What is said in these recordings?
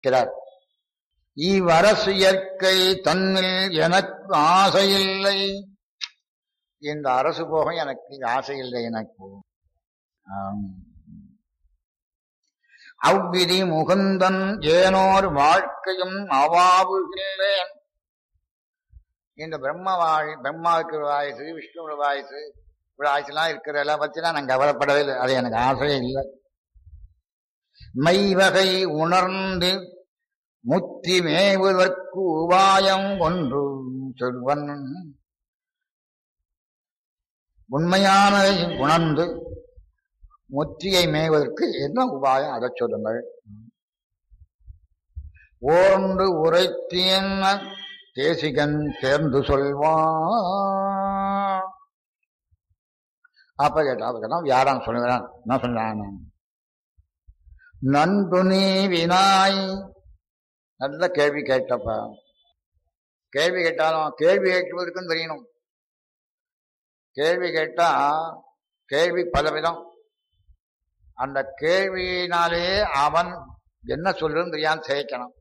இருக்கிறார் இவ்வரசு இயற்கை தன்னில் எனக்கு ஆசையில்லை இந்த அரசு போக எனக்கு ஆசை இல்லை எனக்கு ஆம். அவ்விதி முகுந்தன் ஏனோர் வாழ்க்கையும் அவாவுகின்றேன் இந்த பிரம்ம வாழ் பிரம்மாவுக்கு ஒரு வாயசு விஷ்ணு ஒரு வாயசு ஒரு ஆயுசுலாம் இருக்கிறதெல்லாம் பத்திலாம் நான் கவலைப்படவே இல்லை அது எனக்கு ஆசையே இல்லை மெய்வகை உணர்ந்து முத்தி மேவுவதற்கு உபாயம் ஒன்று சொல்வன் உண்மையானதை உணர்ந்து முற்றியை மேய்வதற்கு என்ன உபாயம் அதை சொல்லுங்கள் ஓர்ந்து உரைத்தியன்ன தேசிகன் தேர்ந்து சொல்வான் அப்ப கேட்டா அப்ப கேட்டா யாரான் சொல்லுகிறான் என்ன சொல்றான் நன்று நீ வினாய் நல்ல கேள்வி கேட்டப்பா கேள்வி கேட்டாலும் கேள்வி கேட்பதற்கும் தெரியணும் கேள்வி கேட்டா கேள்வி பலவிதம் அந்த கேள்வியினாலே அவன் என்ன சொல்றதுன்னு தெரியாம சேர்க்கணும்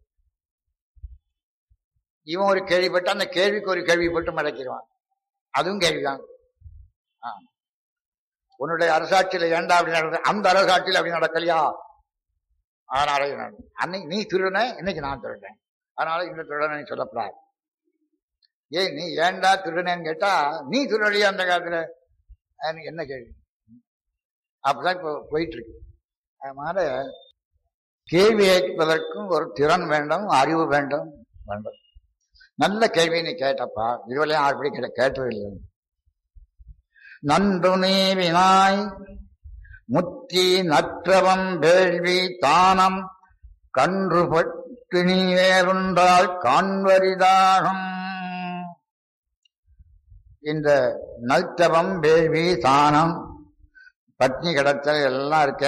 இவன் ஒரு கேள்விப்பட்டு அந்த கேள்விக்கு ஒரு கேள்விப்பட்டு மடக்கிடுவான் அதுவும் கேள்விதான் ஆ. உன்னுடைய அரசாட்சியில ஏண்டா அப்படி நடக்குது அந்த அரசாட்சியில் அப்படி நடக்கலையா அதனால இது நடக்குது. அன்னைக்கு நீ திருடன இன்னைக்கு நான் திருடேன் அதனால இந்த திருடனை நீ சொல்லப்படாது ஏய் நீ ஏன்டா திருடனேன்னு கேட்டா நீ திருடலையா அந்த காலத்துல எனக்கு என்ன கேள்வி அப்படிதான் இப்போ போயிட்டு இருக்கு அதனால கேள்வி கேட்பதற்கும் ஒரு திறன் வேண்டும் அறிவு வேண்டும் வேண்டும் நல்ல கேள்வி நீ கேட்டப்பா இதுவரையும் யாருப்படி கேட்ட கேட்டதில்லை நன்று நீ வினாய் முத்தி நற்றவம் வேள்வி தானம் கன்று பட்டு நீ வேறுண்டால் காண்பரிதாகும் இந்த நல்தவம் வேள்வி தானம் பத்னி கிடத்தல் எல்லாம் இருக்க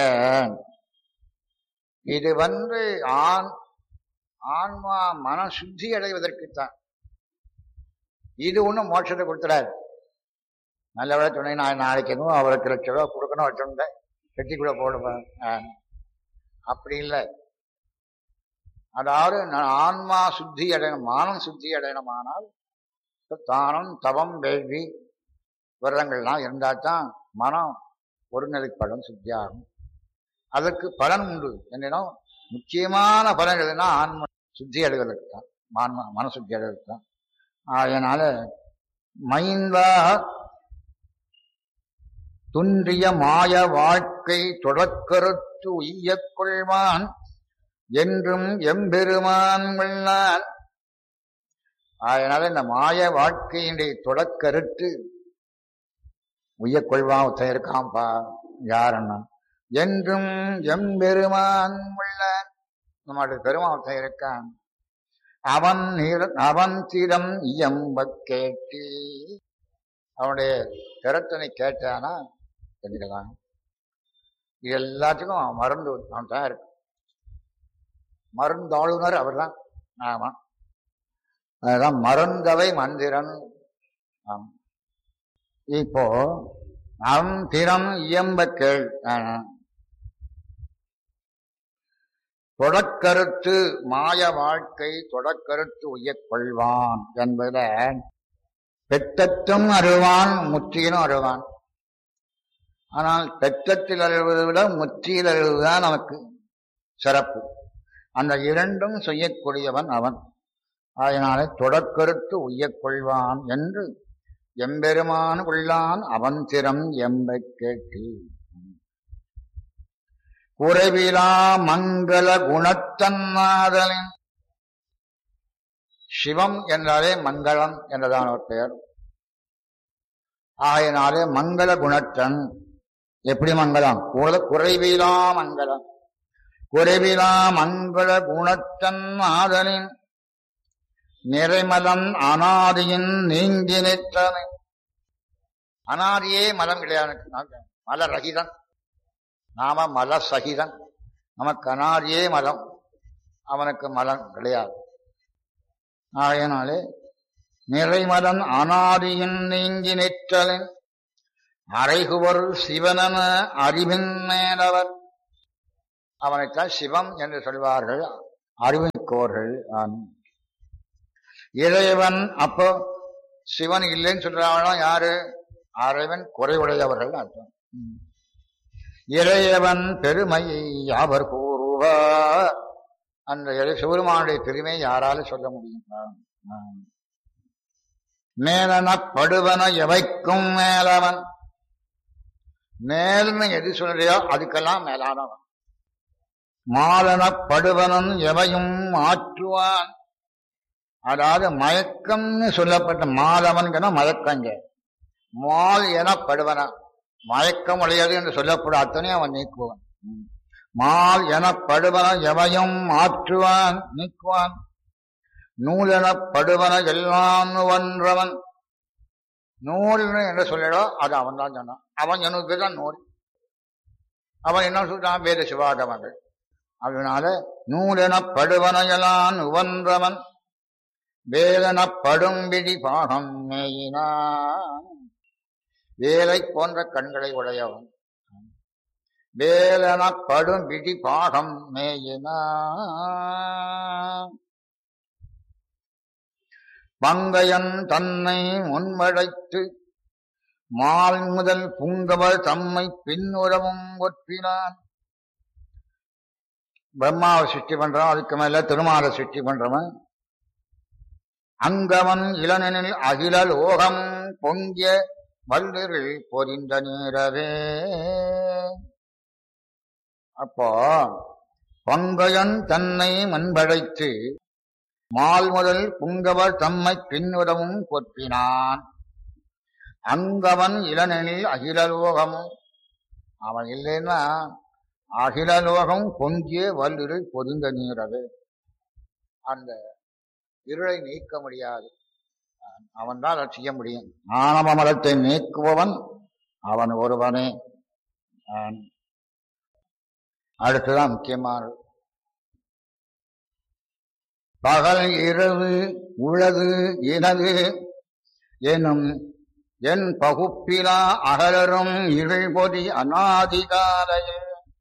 இது வந்து ஆண் ஆன்மா மன சுத்தி அடைவதற்குத்தான் இது ஒண்ணும் மோட்சத்தை கொடுத்துறாரு நல்ல துணை நான் நாளைக்கு என்னவோ அவருக்கு லட்ச ரூபா கொடுக்கணும் வச்சுருந்தேன் பெட்டிக்குள்ள போடுவேன் ஆஹ். அப்படி இல்லை அதாவது நான் ஆன்மா சுத்தி அடையணும் மானம் சுத்தி அடையணுமானால் தானம் தவம் வேள்வி விரதங்கள்லாம் இருந்தால் தான் மனம் ஒருநிலைப்படும் சுத்தியாகும் அதற்கு பலன் உண்டு என்னன்னா முக்கியமான பலன் எதுனா ஆன்ம சுத்தி அடைவதற்கு தான் ஆன்ம மன சுத்தி அடைவதற்கு தான் அதனால மைந்தா துன்றிய மாய வாழ்க்கை தொடக்கருத்து உய்யக் கொள்வான் என்றும் எம்பெருமான் வெள்ளான் அதனால இந்த மாய வாழ்க்கையினுடைய தொடக்கருத்து உய்யக் கொள்வான் ஒருத்தன் இருக்கான்பா யாருன்னா என்றும் எம்பெருமான் உள்ளான் நம்மளுடைய பெருமான் ஒருத்தன் இருக்கான் அவன் நிற- அவன் திறம் இயம்ப கேட்டி அவனுடைய திறத்தனை கேட்டானா தெரிஞ்சுக்கலாம் இது எல்லாத்துக்கும் அவன் மருந்து அவன் தான் இருக்கு மருந்தாளுநர் அவர்தான் ஆமா அதுதான் மருந்தவை மந்திரன் ஆமா. இப்போ அவன் திறம் இயம்ப கேள் ஆனா. தொடக்கருத்து மாய வாழ்க்கை தொடக்கருத்து உய்யக் கொள்வான் என்பத பெற்றத்தும் அருவான் முற்றியிலும் அருவான் ஆனால் பெற்றத்தில் அழுவதை விட முற்றியில் அழுவதுதான் நமக்கு சிறப்பு அந்த இரண்டும் செய்யக்கூடியவன் அவன் அதனாலே தொடக்கருத்து உய்யக் கொள்வான் என்று எம்பெருமான் உள்ளான் அவன் திறம் எம்பை கேட்டி குறைவிலா மங்கள குணத்தன்னாதலின் சிவம் என்றாலே மங்களம் என்றதான ஒரு பெயர் ஆகையினாலே மங்கள குணத்தன் எப்படி மங்களம் குற- குறைவிலா மங்களம் குறைவிலா மங்கள குணத்தன் ஆதலின் நிறைமலம் அனாதியின் நீங்கி நிற்றனை அனாதியே மலம் கிடையாது நமக்கு. மலரகிதன் நாம மல சகிதன் நமக்கு அனாதியே மலம் அவனுக்கு மலம் கிடையாது ஆகையினாலே நிறைமலன் அனாதியின் நீங்கி நிற்றலின் அறைகுவர் சிவனன அறிவின் மேலவர் அவனைத்தான் சிவம் என்று சொல்வார்கள் அறிவுக்கோர்கள் ஆன். இறைவன் அப்போ சிவன் இல்லைன்னு சொல்றாங்கன்னா யாரு இறைவன் குறைவுடையவர்கள் அர்த்தம் ம். இறைவன் பெருமையை யாவர் கூறுவார் அந்த இறை சிவருமானுடைய பெருமை யாரால சொல்ல முடியும் ஆ. மேலனப்படுவன எவைக்கும் மேலவன் மேல்னு எது சொல்றியோ அதுக்கெல்லாம் மேலானவன் மாலனப்படுவனன் எவையும் ஆற்றுவான் அதாவது மயக்கம்னு சொல்லப்பட்ட மாலவன்கிற மயக்கங்க மால் எனப்படுவன மயக்கம் உடையது என்று சொல்லப்படும் அத்தனையும் அவன் நீக்குவான் ம். மால் எனப்படுவன எவையும் ஆற்றுவான் நீக்குவான் நூல் எனப்படுவன எல்லாம் ஒன்றவன் நூல்னு என்ன சொல்லிடோ அது அவன் தான் சொன்னான் அவன் எனக்கு தான் நூல் அவன் என்ன சொல்றான் வேத சிவாகமங்கள் அதனால நூல் எனப்படுவனையெல்லாம் உவன்றவன் வேலனப்படும் விடி பாகம் மேயினான் வேலை போன்ற கண்களை உடையவன் வேலனப்படும் விடி பாகம் மேயினான் பங்கையன் தன்னை முன்வழைத்து மால் முதல் புங்கவர் தம்மை பின்னுறவும் ஒற்றினான் பிரம்மாவை சிருஷ்டி பண்றான் அதுக்கு மேல திருமாலை சிருஷ்டி பண்றவன் அங்கவன் இளனெனில் அகில லோகம் பொங்கிய வல்லிரில் பொறிந்த நீரவே அப்போ பங்கையன் தன்னை முன்படைத்து மால் முதல் புங்கவர் தம்மை பின்னுறவும் கொற்றினான் அங்கவன் இளனெனில் அகிலலோகமும் அவன் இல்லைன்னா அகிலலோகம் பொங்கிய வல்லிருள் பொதிந்த நீரது அந்த இருளை நீக்க முடியாது அவன் தான் அதை செய்ய முடியும் ஆணவ மலத்தை நீக்குபவன் அவன் ஒருவனே ஆம். அடுத்துதான் முக்கியமானது பகல் இரவு உளது எனது எனும் என் பகுப்பிலா அகலரும் இருள் பொதி அநாதிகாலையில்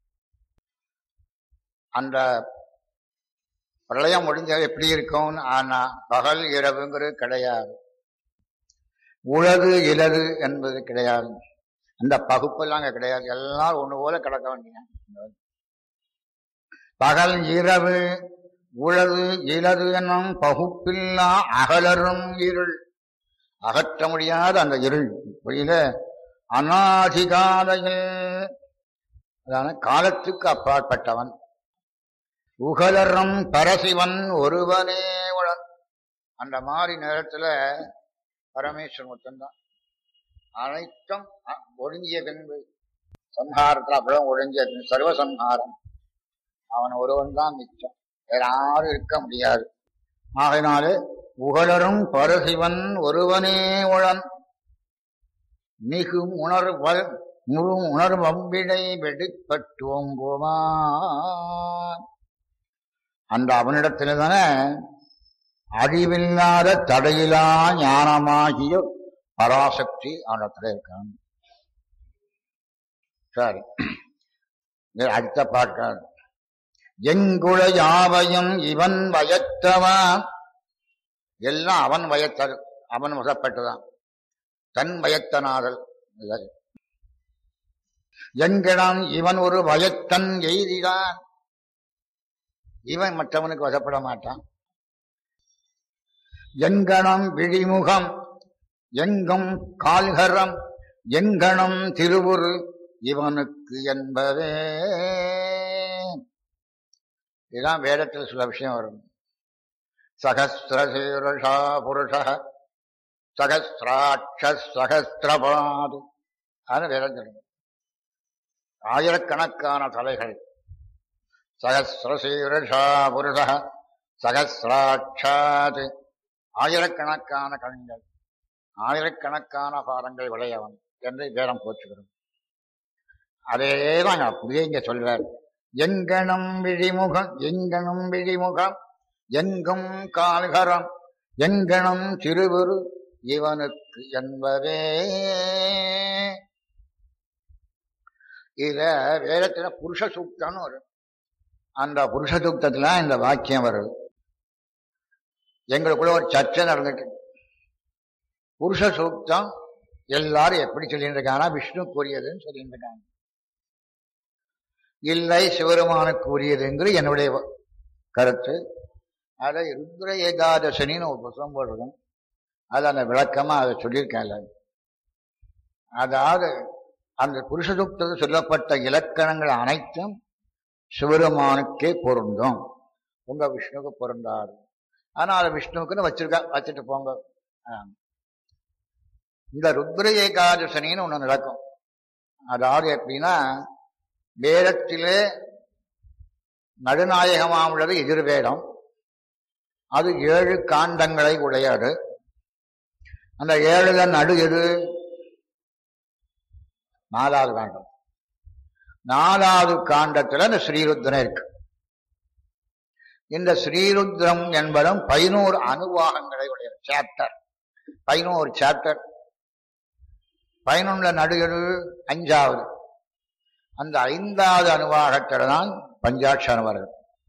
அந்த பிரளயம் முடிஞ்ச எப்படி இருக்கும் ஆனா பகல் இரவுங்கிறது கிடையாது உளது இலது என்பது கிடையாது அந்த பகுப்பெல்லாம் அங்க கிடையாது எல்லாம் ஒண்ணு போல கிடக்க வேண்டிய பகல் இரவு உளது இலது என்னும் பகுப்பில்லா அகலரும் இருள் அகற்ற முடியாத அந்த இருள் புரியல அநாதிகாலையில் அதான காலத்துக்கு அப்பாற்பட்டவன் உகலரும் பரசிவன் ஒருவனே உளன் அந்த மாதிரி நேரத்துல பரமேஸ்வரன் மட்டும்தான் அனைத்தும் அ- ஒடுங்கிய பின்பு சம்ஹாரத்துல அப்புறம் ஒடுங்கிய பின்பு சர்வசம்ஹாரம் அவன் ஒருவன் தான் மிச்சம் வேற யாரும் இருக்க முடியாது ஆகையினாலே உகலரும் பரசிவன் ஒருவனே உளன் மிகும் உணர்வல் முழு உணர்வம்பிடை வெடிப்பட்டு ஓங்குவான் அந்த அவனிடத்துல தானே அறிவில்லாத தடையிலா ஞானமாகிய பராசக்தி அவனிடத்துல இருக்கான் சரி இது அடுத்த பாட்டு எங்குள யாவையும் இவன் வயத்தவன் எல்லாம் அவன் வயத்தல் அவன் வசப்பட்டதான் தன் வயத்தனாதல் இது. எங்கிடம் இவன் ஒரு வயத்தன் எய்திதான் இவன் மற்றவனுக்கு வசப்பட மாட்டான் எங்கனம் விழிமுகம் எங்கும் கால்கரம் எங்கனம் திருவுரு இவனுக்கு என்பதே இதுதான் வேதத்தில் சில விஷயம் வரும் சகசிரசீருஷா புருஷ சகசிராட்ச சகசிரபாது அது வேதம் சொல்லும் ஆயிரக்கணக்கான தலைகள் சகசிரசீருஷா புருஷ சகசிராட்சாது ஆயிரக்கணக்கான கண்கள் ஆயிரக்கணக்கான பாதங்கள் உடையவன் என்று வேதம் போற்றுகிறோம் அதேதான் அப்படியே இங்க சொல்றார் எங்கனும் விழிமுகம் எங்கனும் விழிமுகம் எங்கும் கால்கரம் எங்கனும் திருவுரு இவனுக்கு என்பதே இத வேதத்துல புருஷ சூக்தம்னு வரும் அந்த புருஷ சூக்தத்துல இந்த வாக்கியம் வருது எங்களுக்குள்ள ஒரு சர்ச்சை நடந்துட்டு இருக்கு. புருஷ சூக்தம் எல்லாரும் எப்படி சொல்லிட்டு இருக்காங்கன்னா விஷ்ணு கூறியதுன்னு சொல்லிட்டு இருக்காங்க இல்லை சிவருமானுக்கு கூறியதுங்கிறது என்னுடைய கருத்து அதை ருத்ர ஏகாதசனின்னு ஒரு புத்தகம் போட்டிருக்கோம் அது அந்த விளக்கமா அதை சொல்லியிருக்கேன் எல்லாரும். அதாவது அந்த புருஷ சூக்தத்தில் சொல்லப்பட்ட இலக்கணங்கள் அனைத்தும் சிவருமானுக்கே பொருந்தும் உங்க விஷ்ணுவுக்கு பொருந்தாது ஆனா அதை விஷ்ணுவுக்குன்னு வச்சிருக்கா வச்சுட்டு போங்க ஆ. இந்த ருத்ர ஏகாதசனின்னு ஒண்ணு நடக்கும் அதாவது எப்படின்னா வேதத்திலே நடுநாயகமாக உள்ளது எதிர்வேதம் அது ஏழு காண்டங்களை உடையது அந்த ஏழுல நடு எது நாலாவது காண்டம் நாலாவது காண்டத்துல இந்த ஸ்ரீருத்ரன் இருக்கு இந்த ஸ்ரீருத்ரம் என்பதும் பதினோரு அனுவாகங்களை உடைய சாப்டர் பதினோரு சாப்டர் பதினொன்றுல நடுகடு அஞ்சாவது அந்த ஐந்தாவது அனுவாகத்தில் தான் பஞ்சாட்சரம் வருது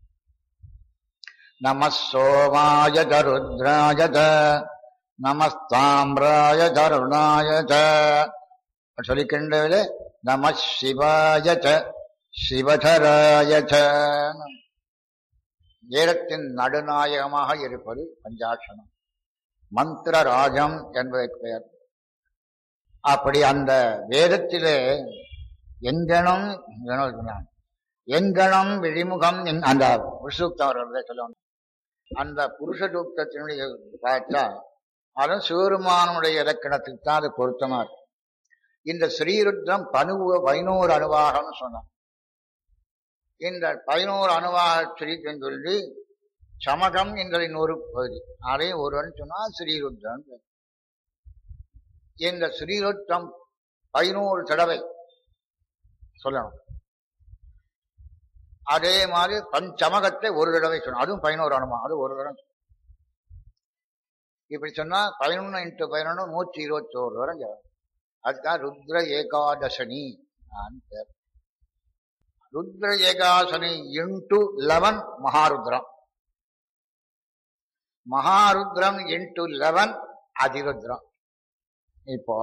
நம சோமாய தருத்ராய த நமஸ்தாம்ராய தருணாய த சொல்லிக்கின்றதில் நம சிவாய ச சிவதராய ச வேதத்தின் நடுநாயகமாக இருப்பது பஞ்சாட்சரம் மந்திரராஜம் என்பதற்கு பெயர் அப்படி அந்த வேதத்திலே எங்கனம் எங்கனம் விழிமுகம் என்- அந்த புருஷூக்தம் அவர்களே சொல்லணும் அந்த புருஷ சூக்தத்தினுடைய பார்த்தா அதுவும் சிவருமானுடைய இலக்கணத்துக்கு தான் அது பொருத்தமா இருக்கு இந்த ஸ்ரீருத்ரம் பனு பதினோரு அணுவாகம்னு சொன்னான் இந்த பதினோரு அணுவாக ஸ்ரீருத்ரம் சொல்லி சமகம் என்ற இன்னொரு பகுதி அதையும் ஒருவன் சொன்னா ஸ்ரீருத்ரன் பேர். இந்த ஸ்ரீருத்ரம் பதினோரு தடவை சொல்லணும் அதே மாதிரி பஞ்சமகத்தை ஒரு தடவை சொல்லணும் அதுவும் பதினோரு அணுமா அது ஒரு தடவை சொல்லணும். இப்படி சொன்னா பதினொன்னு இன்ட்டு பதினொன்னு நூற்றி இருபத்தி ஓரு வரை சொல்லணும். அதுதான் ருத்ர ஏகாதசனி ஆன்னு பேர் Rudra Ekasani into eleven Maharudram Maharudram into eleven Athirudram இப்போ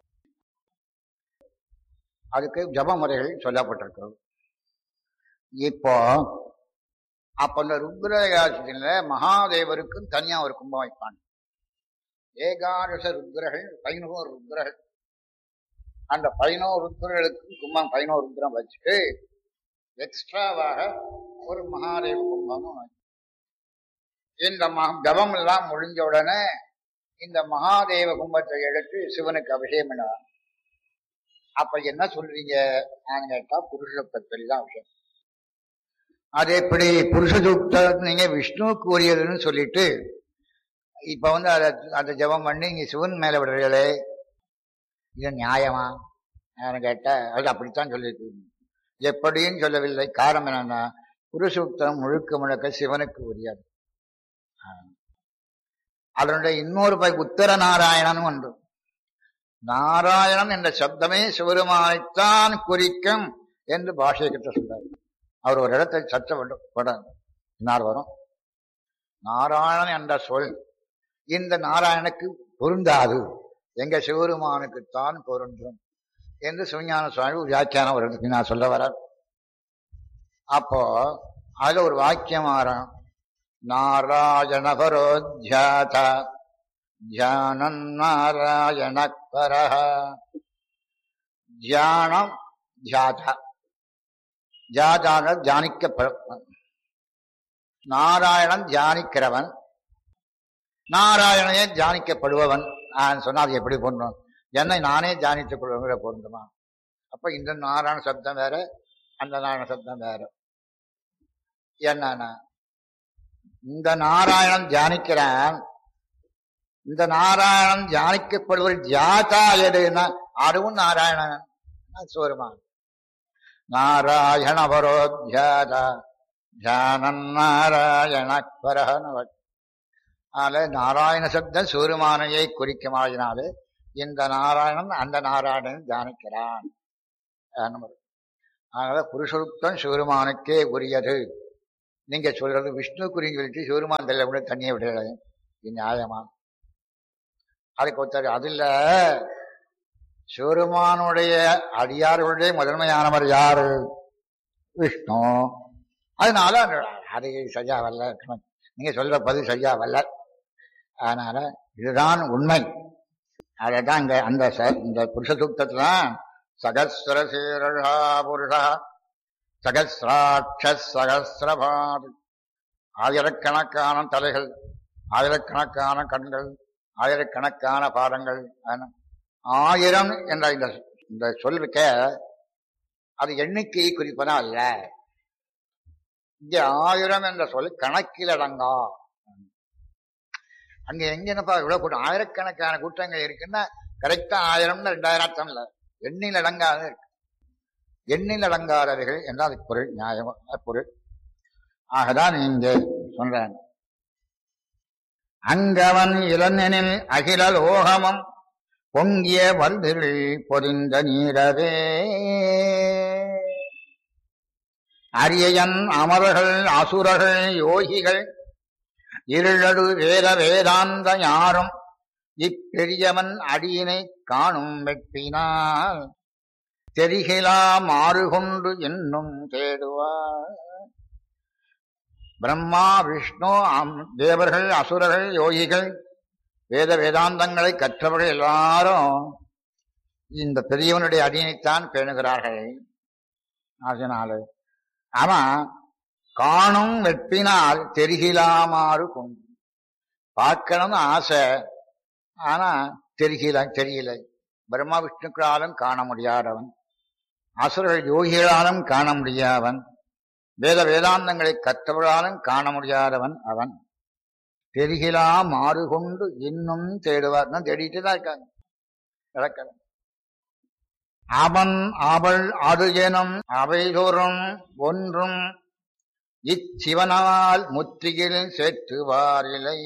அதுக்கு ஜப முறைகள் சொல்லப்பட்டிருக்கிறது இப்போ அப்ப இந்த ருத்ர ஏகாதசியில மகாதேவருக்கும் தனியா ஒரு கும்பம் வைப்பாங்க ஏகாதச ருத்ரர்கள் பதினோரு ருத்ரர்கள் அந்த பதினோரு ருத்ரர்களுக்கு கும்பம் பதினோரு ருத்ரம் வச்சுட்டு எக்ஸ்ட்ராவாக ஒரு மகாதேவ கும்பமும் வச்சு. இந்த மக- ஜபம் எல்லாம் முடிஞ்ச உடனே இந்த மகாதேவ கும்பத்தை எடுத்து சிவனுக்கு அபிஷேகம் பண்ணுவாங்க அப்ப என்ன சொல்றீங்க நான் கேட்டா புருஷ சூக்தத்தில் தான் விஷயம் அது எப்படி புருஷ சூக்தம் நீங்க விஷ்ணு கூறியதுன்னு சொல்லிட்டு இப்ப வந்து அதை அந்த ஜெபம் பண்ணி இங்க சிவன் மேல விடுறீங்களே இது நியாயமா நான் கேட்டா அது அப்படித்தான் சொல்லியிருக்கு எப்படின்னு சொல்லவில்லை காரணம் என்னன்னா புருஷூக்தம் முழுக்க முழுக்க சிவனுக்கு உரியது ஆ. அதனுடைய இன்னொரு பை உத்தர நாராயணன் ஒன்று நாராயணன் என்ற சப்தமே சிவருமானைத்தான் குறிக்கும் என்று பாஷை கிட்ட சொல்றார் அவர் ஒரு இடத்தை சர்ச்சை பண்ண- பட பின்னால் வரும் நாராயணன் என்ற சொல் இந்த நாராயணுக்கு பொருந்தாது எங்க சிவருமானுக்குத்தான் பொருந்தும் என்று சிவஞான சுவாமி ஒரு வியாக்கியானம் ஒரு இடத்துக்கு நான் சொல்ல வர அப்போ அதுல ஒரு வாக்கியம் ஆரம் நாராயண பரோத்யாத தியானம் நாராயண பரஹ தியானம் தியாதா தியாதாக தியானிக்க நாராயணன் தியானிக்கிறவன் நாராயணையே தியானிக்கப்படுபவன் நான் சொன்னா அது எப்படி பொருந்தும் என்னை நானே தியானித்துக் கொள்வங்கிற பொருந்துமா அப்ப இந்த நாராயண சப்தம் வேற அந்த நாராயண சப்தம் வேற என்னன்னா இந்த நாராயணன் தியானிக்கிறான் இந்த நாராயணன் தியானிக்கப்படுவது தியாதா எதுன்னா அதுவும் நாராயணன் சோருமா நாராயண பரோத்யாதா தியானம் நாராயண பரஹன அதனால நாராயண சப்தம் சூரியமானையை குறிக்குமாயினாலே இந்த நாராயணன் அந்த நாராயணன் தியானிக்கிறான் அதனால புருஷருத்தம் சிவருமானுக்கே உரியது நீங்க சொல்றது விஷ்ணு குறின்னு சொல்லிட்டு சிவருமான் தலையில கூட தண்ணியை விடல இது நியாயமா அதுக்கு ஒருத்தர் அதுல சிவருமானுடைய அடியார்களுடைய முதன்மையானவர் யாரு விஷ்ணு அதனால அது சரியா வரல நீங்க சொல்ற பதில் சரியா வரல அதனால இதுதான் உண்மை அதான் இங்க அந்த ச- இந்த புருஷ சூக்தத்துல சகஸ்ர சீரழா புருஷா சகஸ்ராட்ச சகஸ்ரபாது ஆயிரக்கணக்கான தலைகள் ஆயிரக்கணக்கான கண்கள் ஆயிரக்கணக்கான பாதங்கள் ஆன- ஆயிரம் என்ற இந்த இந்த சொல் இருக்க அது எண்ணிக்கையை குறிப்பதா அல்ல இங்க ஆயிரம் என்ற சொல் கணக்கில் அடங்கா அங்க எங்க என்னப்பா இவ்வளவு கூட்டம் ஆயிரக்கணக்கான கூட்டங்கள் இருக்குன்னா கரெக்டா ஆயிரம்னு ரெண்டாயிரம் அர்த்தம் இல்ல எண்ணில் அடங்காத இருக்கு எண்ணில் அடங்காதவர்கள் என்றால் அதுக்கு பொருள் நியாயம் பொருள் ஆகதான் இங்க சொல்றேன் அங்கவன் இளநெனில் அகில லோகமும் பொங்கிய வல்திருள் பொதிந்த நீரவே அரியன் அமரர்கள் அசுரர்கள் யோகிகள் இருளடு வேத வேதாந்த யாரும் இப்பெரியவன் அடியினை காணும் வெட்டினால் தெரிகிலா மாறுகொண்டு என்னும் தேடுவார் பிரம்மா விஷ்ணு அம்- தேவர்கள் அசுரர்கள் யோகிகள் வேத வேதாந்தங்களை கற்றவர்கள் எல்லாரும் இந்த பெரியவனுடைய அடியினைத்தான் பேணுகிறார்கள் அதனால அவன் காணும் வெட்டினால் தெரிகிலாமாறு கொண்டு பார்க்கணும்னு ஆசை ஆனா தெரிகில தெரியல பிரம்மா விஷ்ணுக்களாலும் காண முடியாதவன் அசுரர்கள் யோகிகளாலும் காண முடியாதவன் வேத வேதாந்தங்களை கற்றவர்களாலும் காண முடியாதவன் அவன் தெரிகிலா மாறு கொண்டு இன்னும் தேடுவார் நான் தேடிட்டு தான் இருக்காங்க நடக்கல அவன் அவள் அது எனும் அவைதோறும் ஒன்றும் இச்சிவனால் முற்றியில் சேர்த்துவாரில்லை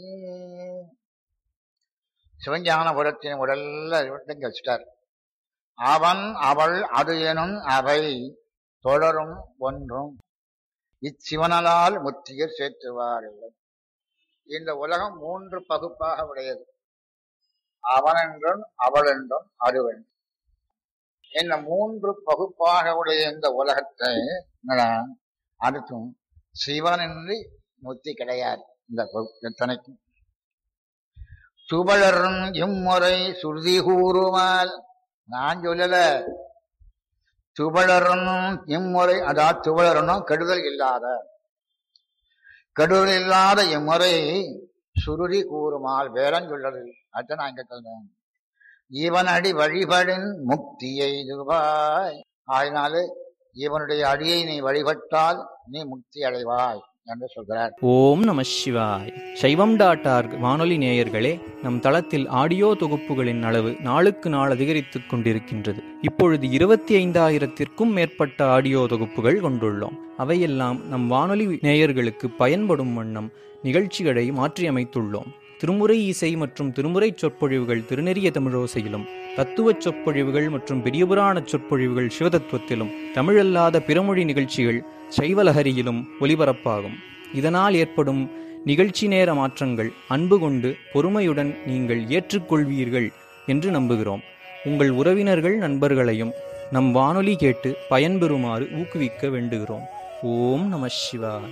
சிவஞானபுரத்தின் உடல்ல இங்க வச்சுட்டார் அவன் அவள் அது எனும் அவை தொடரும் ஒன்றும் இச்சிவனலால் முற்றியில் சேர்த்துவாரில்லை இந்த உலகம் மூன்று பகுப்பாக உடையது அவன் என்றும் அவள் என்றும் அதுவன் இந்த மூன்று பகுப்பாக உடைய இந்த உலகத்தை என்னடா, அடுத்தும் சிவன் என்று முத்தி கிடையாது இந்த பகு- எத்தனைக்கும் சுபழரும் இம்முறை சுருதி கூறுமால் நான் சொல்லல துவளரும் இம்முறை அதாவது துவளரணும் கெடுதல் இல்லாத கெடுதல் இல்லாத இம்முறை சுருதி கூறுமால் வேறன் சொல்லது அதான் நான் இங்க சொல்றேன் இவன் அடி வழிபடின் முக்தி எய்துவாய் ஆயினாலே இவனுடைய அடியை நீ வழிபட்டால் நீ முக்தி அடைவாய் என்று சொல்கிறார் ஓம் நம சிவாய் சைவம் டாட் ஆர்க் வானொலி நேயர்களே நம் தளத்தில் ஆடியோ தொகுப்புகளின் அளவு நாளுக்கு நாள் அதிகரித்துக் கொண்டிருக்கின்றது இப்பொழுது இருபத்தி ஐந்தாயிரத்திற்கும் மேற்பட்ட ஆடியோ தொகுப்புகள் கொண்டுள்ளோம் அவையெல்லாம் நம் வானொலி நேயர்களுக்கு பயன்படும் வண்ணம் நிகழ்ச்சிகளை மாற்றியமைத்துள்ளோம் திருமுறை இசை மற்றும் திருமுறை சொற்பொழிவுகள் திருநெறிய தமிழோசையிலும் தத்துவச் சொற்பொழிவுகள் மற்றும் பெரியபுராண சொற்பொழிவுகள் சிவதத்துவத்திலும் தமிழல்லாத பிறமொழி நிகழ்ச்சிகள் சைவலஹரியிலும் ஒலிபரப்பாகும் இதனால் ஏற்படும் நிகழ்ச்சி நேர மாற்றங்கள் அன்பு கொண்டு பொறுமையுடன் நீங்கள் ஏற்றுக்கொள்வீர்கள் என்று நம்புகிறோம் உங்கள் உறவினர்கள் நண்பர்களையும் நம் வானொலி கேட்டு பயன்பெறுமாறு ஊக்குவிக்க வேண்டுகிறோம் ஓம் நம சிவாய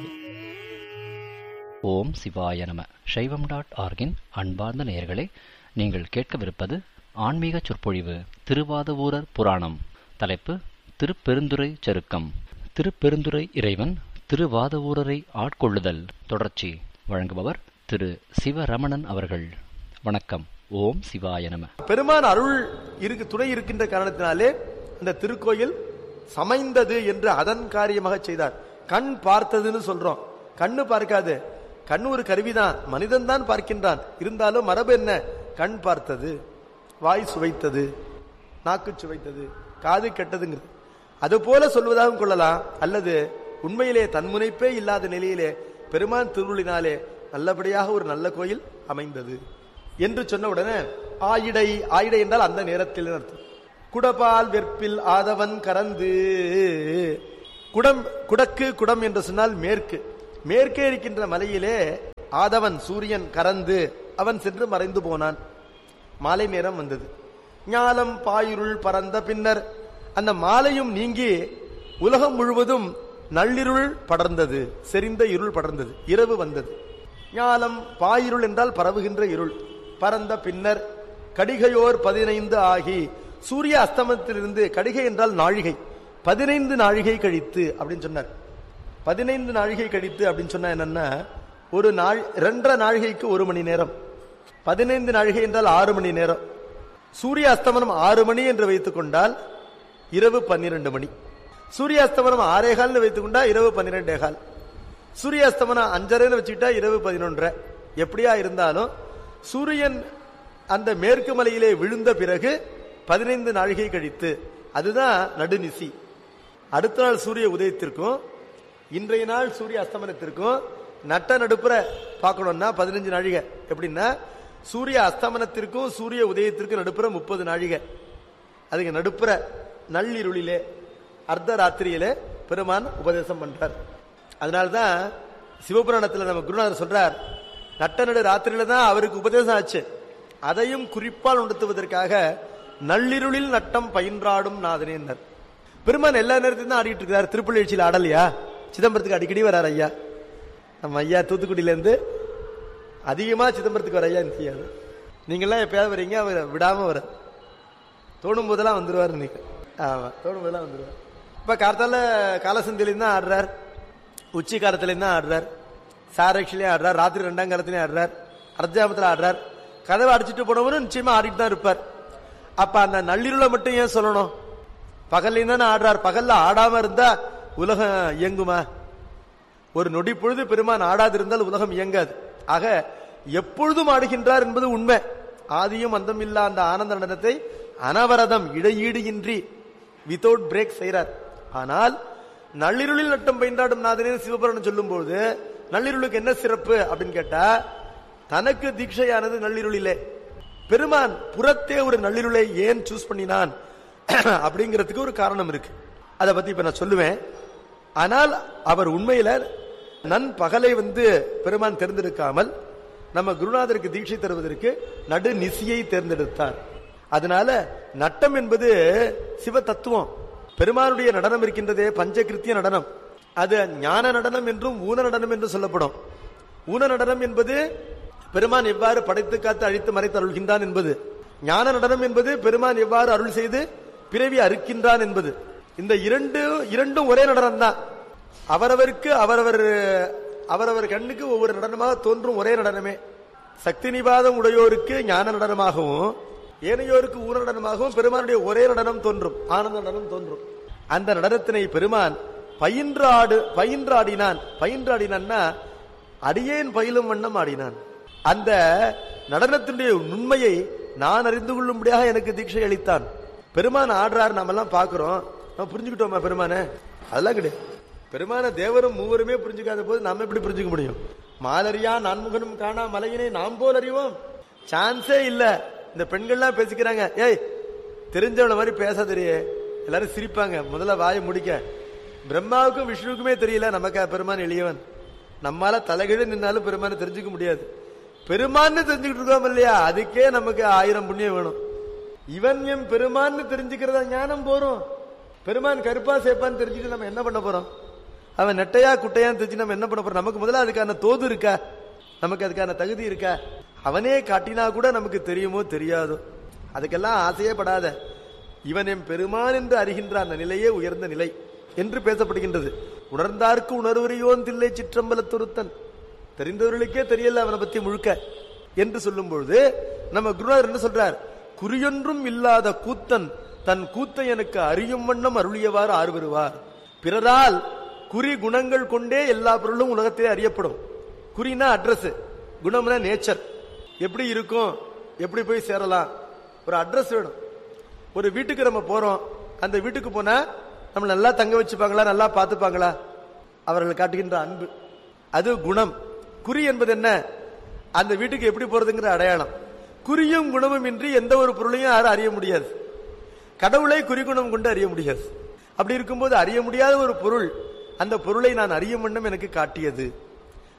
ஓம் சிவாய நம சைவம் டாட் ஆர்கின் அன்பார்ந்த நேயர்களே நீங்கள் கேட்கவிருப்பது ஆன்மீக சொற்பொழிவு திருவாதவூரர் புராணம் தலைப்பு திருப்பெருந்துறை சருக்கம் திருப்பெருந்துறை இறைவன் திருவாதவூரரை ஆட்கொள்ளுதல் தொடர்ச்சி வழங்குபவர் திரு சிவரமணன் அவர்கள் வணக்கம் ஓம் சிவாய நம பெருமான் அருள் இருக்கு துணை இருக்கின்ற காரணத்தினாலே அந்த திருக்கோயில் சமைந்தது என்று அதன் காரியமாக செய்தார் கண் பார்த்ததுன்னு சொல்றோம் கண்ணு பார்க்காது கண் ஒரு கருவிதான் மனிதன் தான் பார்க்கின்றான் இருந்தாலும் மரபு என்ன கண் பார்த்தது வாய் சுவைத்தது நாக்கு சுவைத்தது காது கெட்டதுங்கிறது அது போல சொல்வதாகவும் கொள்ளலாம் அல்லது உண்மையிலே தன்முனைப்பே இல்லாத நிலையிலே பெருமான் திருவுளினாலே நல்லபடியாக ஒரு நல்ல கோயில் அமைந்தது என்று சொன்ன உடனே ஆயிடை ஆயிடை என்றால் அந்த நேரத்தில் அர்த்தம் குடபால் வெற்பில் ஆதவன் கறந்து குடம் குடக்கு குடம் என்று சொன்னால் மேற்கு மேற்கே இருக்கின்ற மலையிலே ஆதவன் சூரியன் கறந்து அவன் சென்று மறைந்து போனான் மாலை நேரம் வந்தது ஞாலம் பாயிருள் பறந்த பின்னர் அந்த மாலையும் நீங்கி உலகம் முழுவதும் நள்ளிருள் படர்ந்தது செறிந்த இருள் படர்ந்தது இரவு வந்தது ஞாலம் பாயிருள் என்றால் பரவுகின்ற இருள் பறந்த பின்னர் கடிகையோர் பதினைந்து ஆகி சூரிய அஸ்தமனத்திலிருந்து கடிகை என்றால் நாழிகை பதினைந்து நாழிகை கழித்து அப்படின்னு சொன்னார் பதினைந்து நாழிகை கழித்து அப்படின்னு சொன்னா என்னன்னா ஒரு நாள் இரண்டரை நாழிகைக்கு ஒரு மணி நேரம் பதினைந்து நாழிகை என்றால் ஆறு மணி நேரம் சூரிய அஸ்தமனம் ஆறு மணி என்று வைத்துக் கொண்டால் இரவு பன்னிரண்டு மணி சூரிய அஸ்தமனம் ஆறே கால்னு வைத்துக் கொண்டா இரவு பன்னிரெண்டே கால் சூரிய அஸ்தமனம் அஞ்சரைன்னு வச்சுக்கிட்டா இரவு பதினொன்றரை எப்படியா இருந்தாலும் சூரியன் அந்த மேற்கு மலையிலே விழுந்த பிறகு பதினைந்து நாழிகை கழித்து அதுதான் நடுநிசி அடுத்த நாள் சூரிய உதயத்திற்கும் இன்றைய நாள் சூரிய அஸ்தமனத்திற்கும் நட்ட நடுப்புற பார்க்கணும்னா பதினஞ்சு நாழிகை எப்படின்னா சூரிய அஸ்தமனத்திற்கும் சூரிய உதயத்திற்கும் நடுப்புற முப்பது நாழிகை அதுக்கு நடுப்புற நள்ளிருளிலே அர்த்த ராத்திரியிலே பெருமான் உபதேசம் பண்றார் அதனால்தான் சிவபுராணத்துல நம்ம குருநாதர் சொல்றார் நட்ட நடு ராத்திரியில தான் அவருக்கு உபதேசம் ஆச்சு அதையும் குறிப்பால் உணர்த்துவதற்காக நள்ளிருளில் நட்டம் பயின்றாடும் நாதனேன்னர் பெருமான் எல்லா நேரத்தையும் தான் ஆடிட்டு இருக்காரு திருப்பள்ளி எழுச்சியில் ஆடலையா சிதம்பரத்துக்கு அடிக்கடி வரார் ஐயா நம்ம ஐயா தூத்துக்குடியில இருந்து அதிகமா சிதம்பரத்துக்கு வர ஐயா தெரியாது நீங்கெல்லாம் எப்பயாவது வரீங்க அவர் விடாம வர தோணும் போதெல்லாம் வந்துருவார் நீங்க ஆமா தோணும் போதெல்லாம் வந்துருவார் இப்ப கார்த்தால காலசந்திலையும் தான் ஆடுறார் உச்சி காலத்துலையும் தான் ஆடுறார் சாரக்ஷிலையும் ஆடுறார் ராத்திரி ரெண்டாம் காலத்திலையும் ஆடுறார் அர்த்தாமத்தில் ஆடுறார் கதவை அடிச்சுட்டு போனவரும் நிச்சயமா ஆடிட்டு தான் இருப்பார் அப்ப அந்த நள்ளிருளை மட்டும் ஏன் சொல்லணும் பகல்லையும் தானே ஆடுறார் பகல்ல ஆடாம இருந்தா உலகம் இயங்குமா ஒரு நொடி பொழுது பெருமான் ஆடாதிருந்தால் உலகம் இயங்காது ஆக எப்பொழுதும் ஆடுகின்றார் என்பது உண்மை ஆதியும் அந்தம் இல்லா அந்த ஆனந்த நடனத்தை அனவரதம் இடையீடு இன்றி வித்தவுட் பிரேக் செய்கிறார் ஆனால் நள்ளிருளில் நட்டம் பயின்றாடும் நாதனே சிவபுராணம் சொல்லும்போது நள்ளிருளுக்கு என்ன சிறப்பு அப்படின்னு கேட்டா தனக்கு தீட்சையானது நள்ளிருளிலே பெருமான் புறத்தே ஒரு நள்ளிருளை ஏன் சூஸ் பண்ணினான் அப்படிங்கிறதுக்கு ஒரு காரணம் இருக்கு அதை பத்தி இப்ப நான் சொல்லுவேன் ஆனால் அவர் உண்மையில நன் பகலை வந்து பெருமான் தேர்ந்தெடுக்காமல் நம்ம குருநாதருக்கு தீட்சை தருவதற்கு நடு நிசியை தேர்ந்தெடுத்தார் அதனால நட்டம் என்பது சிவ தத்துவம் பெருமானுடைய நடனம் இருக்கின்றதே பஞ்சகிருத்திய நடனம் அது ஞான நடனம் என்றும் ஊன நடனம் என்றும் சொல்லப்படும் ஊன நடனம் என்பது பெருமான் எவ்வாறு படைத்து காத்து அழித்து மறைத்து அருள்கின்றான் என்பது ஞான நடனம் என்பது பெருமான் எவ்வாறு அருள் செய்து பிறவி அறுக்கின்றான் என்பது இந்த இரண்டு இரண்டும் ஒரே நடனம் தான் அவரவருக்கு அவரவர் அவரவர் கண்ணுக்கு ஒவ்வொரு நடனமாக தோன்றும் ஒரே நடனமே சக்தி நிவாதம் உடையோருக்கு ஞான நடனமாகவும் ஏனையோருக்கு ஊர நடனமாகவும் பெருமானுடைய ஒரே நடனம் தோன்றும் ஆனந்த நடனம் தோன்றும் அந்த நடனத்தினை பெருமான் பயின்றாடு பயின்றாடினான் பயின்றாடினான்னா அடியேன் பயிலும் வண்ணம் ஆடினான் அந்த நடனத்தினுடைய உண்மையை நான் அறிந்து கொள்ளும்படியாக எனக்கு தீட்சை அளித்தான் பெருமான் ஆடுறாரு நாம எல்லாம் பாக்குறோம் நம்ம புரிஞ்சுக்கிட்டோமா பெருமானே அதெல்லாம் கிடையாது பெருமான தேவரும் மூவருமே புரிஞ்சுக்காத போது நாம எப்படி புரிஞ்சுக்க முடியும் மாலரியா நான்முகனும் காணா மலையினை நாம் போல் அறிவோம் சான்ஸே இல்ல இந்த பெண்கள்லாம் பேசிக்கிறாங்க ஏய் தெரிஞ்சவள மாதிரி பேசாதறியே எல்லாரும் சிரிப்பாங்க முதல்ல வாயை முடிக்க பிரம்மாவுக்கும் விஷ்ணுவுக்குமே தெரியல நமக்கு பெருமான் எளியவன் நம்மால தலைகீழ நின்னாலும் பெருமானை தெரிஞ்சுக்க முடியாது பெருமான்னு தெரிஞ்சுக்கிட்டு இருக்கோம் இல்லையா அதுக்கே நமக்கு ஆயிரம் புண்ணியம் வேணும் இவன் எம் பெருமான்னு தெரிஞ்சுக்கிறதா ஞானம் போறோம் பெருமான் கருப்பா சேப்பான்னு தெரிஞ்சுட்டு நம்ம என்ன பண்ண போறோம் அவன் நெட்டையா குட்டையான்னு தெரிஞ்சு நம்ம என்ன பண்ண போறோம் நமக்கு முதல்ல அதுக்கான தோது இருக்கா நமக்கு அதுக்கான தகுதி இருக்கா அவனே காட்டினா கூட நமக்கு தெரியுமோ தெரியாதோ அதுக்கெல்லாம் ஆசையே படாத இவன் எம் பெருமான் என்று அறிகின்ற அந்த நிலையே உயர்ந்த நிலை என்று பேசப்படுகின்றது உணர்ந்தார்க்கு உணர்வறியோன் தில்லை சிற்றம்பலத்துருத்தன் தெரிந்தவர்களுக்கே தெரியல அவனை பத்தி முழுக்க என்று சொல்லும் பொழுது நம்ம குருநாதர் என்ன சொல்றார் குறியொன்றும் இல்லாத கூத்தன் தன் கூத்தை எனக்கு அறியும் வண்ணம் அருளியவாறு ஆறுவருவார் பிறரால் குறி குணங்கள் கொண்டே எல்லா பொருளும் உலகத்திலே அறியப்படும் குறினா அட்ரஸ் குணம்னா நேச்சர் எப்படி இருக்கும் எப்படி போய் சேரலாம் ஒரு அட்ரஸ் வேணும் ஒரு வீட்டுக்கு நம்ம போறோம் அந்த வீட்டுக்கு போனா நம்ம நல்லா தங்க வச்சுப்பாங்களா நல்லா பார்த்துப்பாங்களா அவர்கள் காட்டுகின்ற அன்பு அது குணம் குறி என்பது என்ன அந்த வீட்டுக்கு எப்படி போறதுங்கிற அடையாளம் குறியும் குணமும் இன்றி எந்த ஒரு பொருளையும் யாரும் அறிய முடியாது கடவுளை குறிகுணம் கொண்டு அறிய முடியாது அப்படி இருக்கும்போது அறிய முடியாத ஒரு பொருள் அந்த பொருளை நான் அறியும் வண்ணம் எனக்கு காட்டியது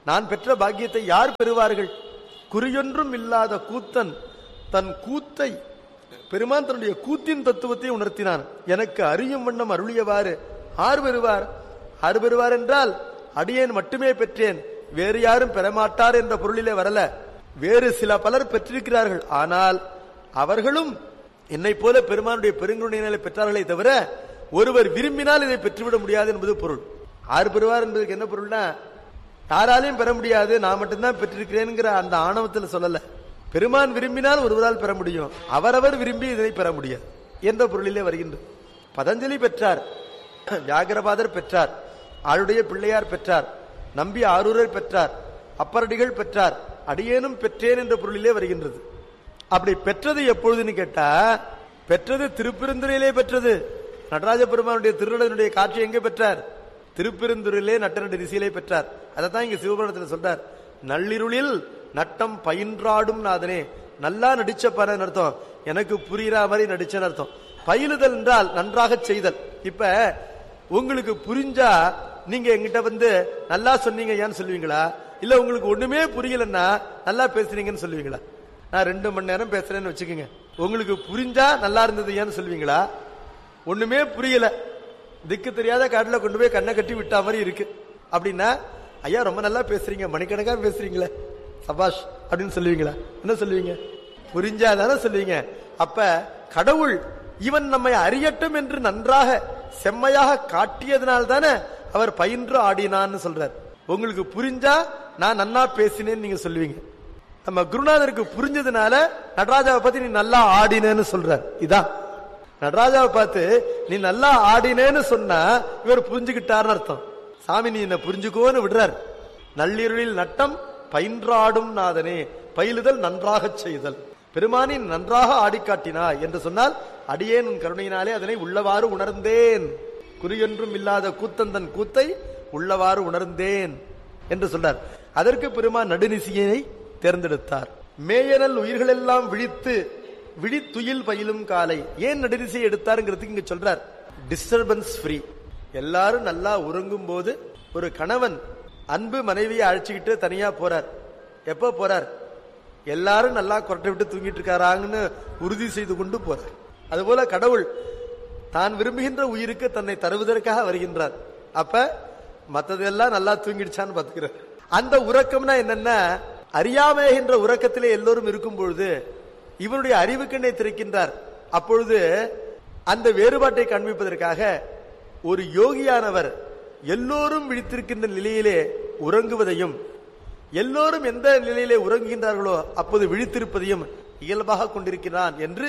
நான் பெற்ற பாக்கியத்தை யார் பெறுவார்கள் குறியொன்றும் இல்லாத கூத்தன் தன் கூத்தை பெருமான் தன்னுடைய கூத்தின் தத்துவத்தை உணர்த்தினான் எனக்கு அறியும் வண்ணம் அருளியவாறு ஆர் பெறுவார் ஆர் பெறுவார் என்றால் அடியேன் மட்டுமே பெற்றேன் வேறு யாரும் பெறமாட்டார் என்ற பொருளிலே வரல வேறு சில பலர் பெற்றிருக்கிறார்கள் ஆனால் அவர்களும் என்னை போல பெருமானுடைய பெருங்குணையினாலே பெற்றார்களே தவிர ஒருவர் விரும்பினால் இதை பெற்றுவிட முடியாது என்பது பொருள் ஆறு பெறுவார் என்பதற்கு என்ன பொருள்னா யாராலையும் பெற முடியாது நான் மட்டும்தான் பெற்றிருக்கிறேன்ங்கிற அந்த ஆணவத்தில் சொல்லல பெருமான் விரும்பினால் ஒருவரால் பெற முடியும் அவரவர் விரும்பி இதனை பெற முடியாது என்ற பொருளிலே வருகின்றது பதஞ்சலி பெற்றார் வியாகரபாதர் பெற்றார் ஆளுடைய பிள்ளையார் பெற்றார் நம்பி ஆரூரர் பெற்றார் அப்பரடிகள் பெற்றார் அடியேனும் பெற்றேன் என்ற பொருளிலே வருகின்றது அப்படி பெற்றது எப்பொழுதுன்னு கேட்டா பெற்றது திருப்பெருந்துறையிலே பெற்றது நடராஜ பெருமானுடைய திருநடனுடைய காட்சி எங்கே பெற்றார் திருப்பெருந்துறையிலே நட்டனடி ரிசியிலே பெற்றார் அதைத்தான் இங்க சிவபுராணத்தில் சொல்றார் நள்ளிருளில் நட்டம் பயின்றாடும் நாதனே நல்லா நடிச்ச பாரு அர்த்தம் எனக்கு புரியுற மாதிரி நடிச்சேன்னு அர்த்தம் பயிலுதல் என்றால் நன்றாக செய்தல் இப்ப உங்களுக்கு புரிஞ்சா நீங்க எங்கிட்ட வந்து நல்லா சொன்னீங்க ஏன்னு சொல்லுவீங்களா இல்ல உங்களுக்கு ஒண்ணுமே புரியலன்னா நல்லா பேசுறீங்கன்னு சொல்லுவீங்களா நான் ரெண்டு மணி நேரம் பேசுறேன்னு வச்சுக்கோங்க உங்களுக்கு புரிஞ்சா நல்லா இருந்தது ஏன்னு சொல்லுவீங்களா ஒண்ணுமே புரியல திக்கு தெரியாத காட்டுல கொண்டு போய் கண்ணை கட்டி விட்டா மாதிரி இருக்கு அப்படின்னா ஐயா ரொம்ப நல்லா பேசுறீங்க மணிக்கணக்கா பேசுறீங்களே சபாஷ் அப்படின்னு சொல்லுவீங்களா என்ன சொல்லுவீங்க புரிஞ்சாதானே சொல்லுவீங்க அப்ப கடவுள் இவன் நம்மை அறியட்டும் என்று நன்றாக செம்மையாக காட்டியதனால் தானே அவர் பயின்று ஆடினான்னு சொல்றார் உங்களுக்கு புரிஞ்சா நான் நன்னா பேசினேன்னு நீங்க சொல்லுவீங்க நம்ம குருநாதருக்கு புரிஞ்சதுனால நடராஜாவை பத்தி நீ நல்லா ஆடினேன்னு சொல்றார் இதான் நடராஜாவை பார்த்து நீ நல்லா ஆடினேன்னு சொன்னா இவர் புரிஞ்சுக்கிட்டார்னு அர்த்தம் சாமி நீ என்ன புரிஞ்சுக்கோன்னு விடுறார் நள்ளிருளில் நட்டம் பயின்றாடும் நாதனே பயிலுதல் நன்றாக செய்தல் பெருமானின் நன்றாக ஆடிக்காட்டினா என்று சொன்னால் அடியேன் உன் கருணையினாலே அதனை உள்ளவாறு உணர்ந்தேன் குறியொன்றும் இல்லாத கூத்தந்தன் கூத்தை உள்ளவாறு உணர்ந்தேன் என்று சொல்றார் அதற்கு பெருமான் நடுநிசியை தேர்ந்தெடுத்தார் மேயனல் உயிர்களெல்லாம் விழித்து விழித்துயில் பயிலும் காலை ஏன் நடுநிசை எடுத்தாருங்கிறதுக்கு இங்க சொல்றார் டிஸ்டர்பன்ஸ் ஃப்ரீ எல்லாரும் நல்லா உறங்கும் போது ஒரு கணவன் அன்பு மனைவியை அழைச்சிக்கிட்டு தனியா போறார் எப்ப போறார் எல்லாரும் நல்லா கொரட்டை விட்டு தூங்கிட்டு இருக்காராங்கன்னு உறுதி செய்து கொண்டு போறார் அதுபோல கடவுள் தான் விரும்புகின்ற உயிருக்கு தன்னை தருவதற்காக வருகின்றார் அப்ப மத்ததெல்லாம் நல்லா தூங்கிடுச்சான்னு பாத்துக்கிறார் அந்த உறக்கம்னா என்னன்னா அறியாமைகின்ற உறக்கத்திலே எல்லோரும் இருக்கும் பொழுது இவனுடைய அறிவுக்கண்ணை திறக்கின்றார் அப்பொழுது அந்த வேறுபாட்டை காண்பிப்பதற்காக ஒரு யோகியானவர் எல்லோரும் விழித்திருக்கின்ற நிலையிலே உறங்குவதையும் எல்லோரும் எந்த நிலையிலே உறங்குகின்றார்களோ அப்போது விழித்திருப்பதையும் இயல்பாக கொண்டிருக்கிறான் என்று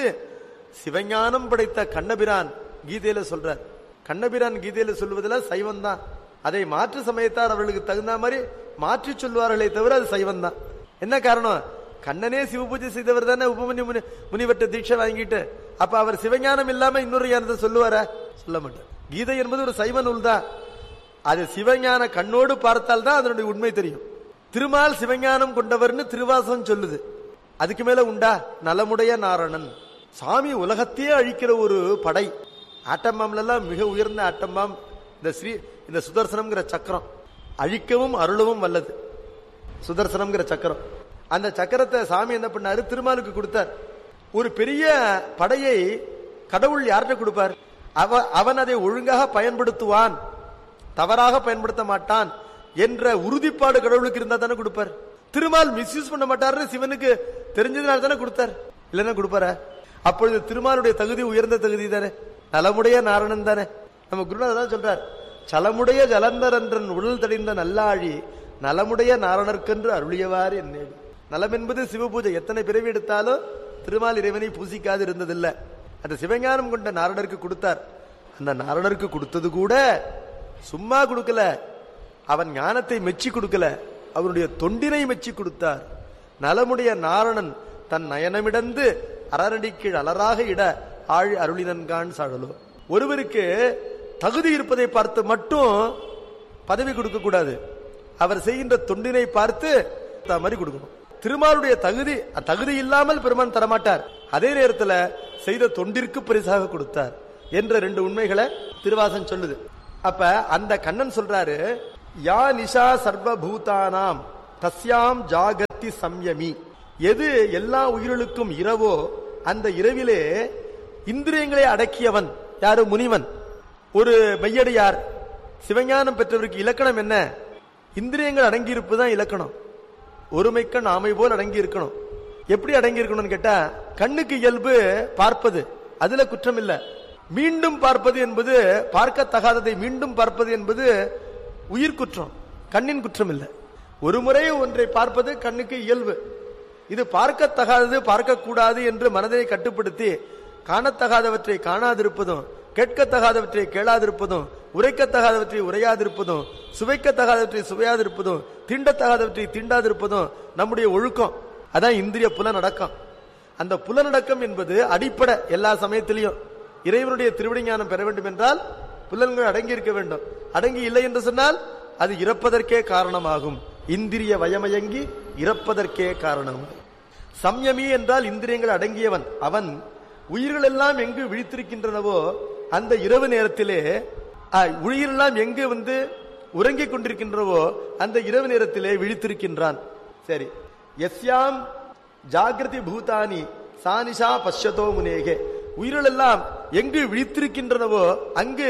சிவஞானம் படைத்த கண்ணபிரான் கீதையில சொல்றார் கண்ணபிரான் கீதையில சொல்வதில் சைவம் தான் அதை மாற்று சமயத்தார் அவர்களுக்கு தகுந்த மாதிரி மாற்றி சொல்வார்களே தவிர அது சைவம் தான் என்ன காரணம் கண்ணனே சிவ பூஜை செய்தவர் தானே உபமன்யு முனி முனிவர்கிட்ட தீட்சை வாங்கிட்டு அப்ப அவர் சிவஞானம் இல்லாம இன்னொரு ஞானத்தை சொல்லுவாரா சொல்ல மாட்டார் கீதை என்பது ஒரு சைவ நூல் தான் அது சிவஞான கண்ணோடு பார்த்தால் தான் அதனுடைய உண்மை தெரியும் திருமால் சிவஞானம் கொண்டவர்னு திருவாசகம் சொல்லுது அதுக்கு மேல உண்டா நலமுடைய நாரணன் சாமி உலகத்தையே அழிக்கிற ஒரு படை ஆட்டம்பாம்ல எல்லாம் மிக உயர்ந்த ஆட்டம்பாம் இந்த ஸ்ரீ இந்த சுதர்சனம்ங்கிற சக்கரம் அழிக்கவும் அருளவும் வல்லது சுதர்சனம்ங்கிற சக்கரம் அந்த சக்கரத்தை சாமி என்ன பண்ணாரு திருமாலுக்கு கொடுத்தார் ஒரு பெரிய படையை கடவுள் யார்கிட்ட கொடுப்பார் அவ அவன் அதை ஒழுங்காக பயன்படுத்துவான் தவறாக பயன்படுத்த மாட்டான் என்ற உறுதிப்பாடு கடவுளுக்கு இருந்தா தானே கொடுப்பார் திருமால் மிஸ்யூஸ் பண்ண மாட்டாருன்னு சிவனுக்கு தெரிஞ்சதுனால தானே கொடுத்தார் இல்லைன்னா கொடுப்பாரா அப்பொழுது திருமாலுடைய தகுதி உயர்ந்த தகுதி தானே நலமுடைய நாரணன் தானே நம்ம குருநாதர் தான் சொல்றார் சலமுடைய ஜலந்தரன்றன் உடல் தடிந்த நல்லாழி நலமுடைய நாரணர்க்கென்று அருளியவாறு என்னேடி நலம் என்பது சிவபூஜை எத்தனை பிறவி எடுத்தாலும் திருமால் இறைவனை பூசிக்காது இருந்ததில்லை அந்த சிவஞானம் கொண்ட நாரணருக்கு கொடுத்தார் அந்த நாரணருக்கு கொடுத்தது கூட சும்மா கொடுக்கல அவன் ஞானத்தை மெச்சி கொடுக்கல அவனுடைய தொண்டினை மெச்சி கொடுத்தார் நலமுடைய நாரணன் தன் நயனமிடந்து அரரடி கீழ் அலராக இட ஆழ் அருளினன்கான் சாழலோ ஒருவருக்கு தகுதி இருப்பதை பார்த்து மட்டும் பதவி கொடுக்க கூடாது அவர் செய்கின்ற தொண்டினை பார்த்து அந்த மாதிரி கொடுக்கணும் திருமாலுடைய தகுதி தகுதி இல்லாமல் பெருமான் தரமாட்டார் அதே நேரத்துல செய்த தொண்டிற்கு பரிசாக கொடுத்தார் என்ற ரெண்டு உண்மைகளை திருவாசன் சொல்லுது அப்ப அந்த கண்ணன் சொல்றாரு யா நிஷா சர்வபூதானாம் தஸ்யாம் ஜாகத்தி சம்யமி எது எல்லா உயிர்களுக்கும் இரவோ அந்த இரவிலே இந்திரியங்களை அடக்கியவன் யாரு முனிவன் ஒரு மெய்யடியார் சிவஞானம் பெற்றவருக்கு இலக்கணம் என்ன இந்திரியங்கள் அடங்கி இருப்புதான் இலக்கணம் ஒருமைக்கண் ஆமை போல் அடங்கி இருக்கணும் எப்படி அடங்கி இருக்கணும்னு கேட்டா கண்ணுக்கு இயல்பு பார்ப்பது அதுல குற்றம் இல்ல மீண்டும் பார்ப்பது என்பது பார்க்கத்தகாததை மீண்டும் பார்ப்பது என்பது உயிர் குற்றம் கண்ணின் குற்றம் இல்ல ஒரு முறை ஒன்றை பார்ப்பது கண்ணுக்கு இயல்பு இது பார்க்கத்தகாதது பார்க்கக்கூடாது என்று மனதை கட்டுப்படுத்தி காணத்தகாதவற்றை காணாதிருப்பதும் கேட்கத்தகாதவற்றை கேளாதிருப்பதும் உரைக்கத்தகாதவற்றை உரையாதிருப்பதும் சுவைக்கத்தகாதவற்றை சுவையாதிருப்பதும் தீண்டத்தகாதவற்றை தீண்டாதிருப்பதும் நம்முடைய ஒழுக்கம் அதான் இந்திரிய புலனடக்கம் அந்த புலனடக்கம் என்பது அடிப்படை எல்லா சமயத்திலையும் இறைவனுடைய திருவிடை ஞானம் பெற வேண்டும் என்றால் புலன்கள் அடங்கி இருக்க வேண்டும் அடங்கி இல்லை என்று சொன்னால் அது இறப்பதற்கே காரணமாகும் இந்திரிய வயமயங்கி இறப்பதற்கே காரணம் சம்யமி என்றால் இந்திரியங்கள் அடங்கியவன் அவன் உயிர்கள் எல்லாம் எங்கு விழித்திருக்கின்றனவோ அந்த இரவு நேரத்திலே ஆ, உயிரெல்லாம் எங்கு வந்து உறங்கிக் கொண்டிருக்கின்றனவோ அந்த இரவு நேரத்திலே விழித்திருக்கின்றான் சரி எஸ்யாம் ஜாகிரதி பூதானி சானிஷா பஷ்யதோ முனேகே உயிர்கள் எல்லாம் எங்கு விழித்திருக்கின்றனவோ அங்கு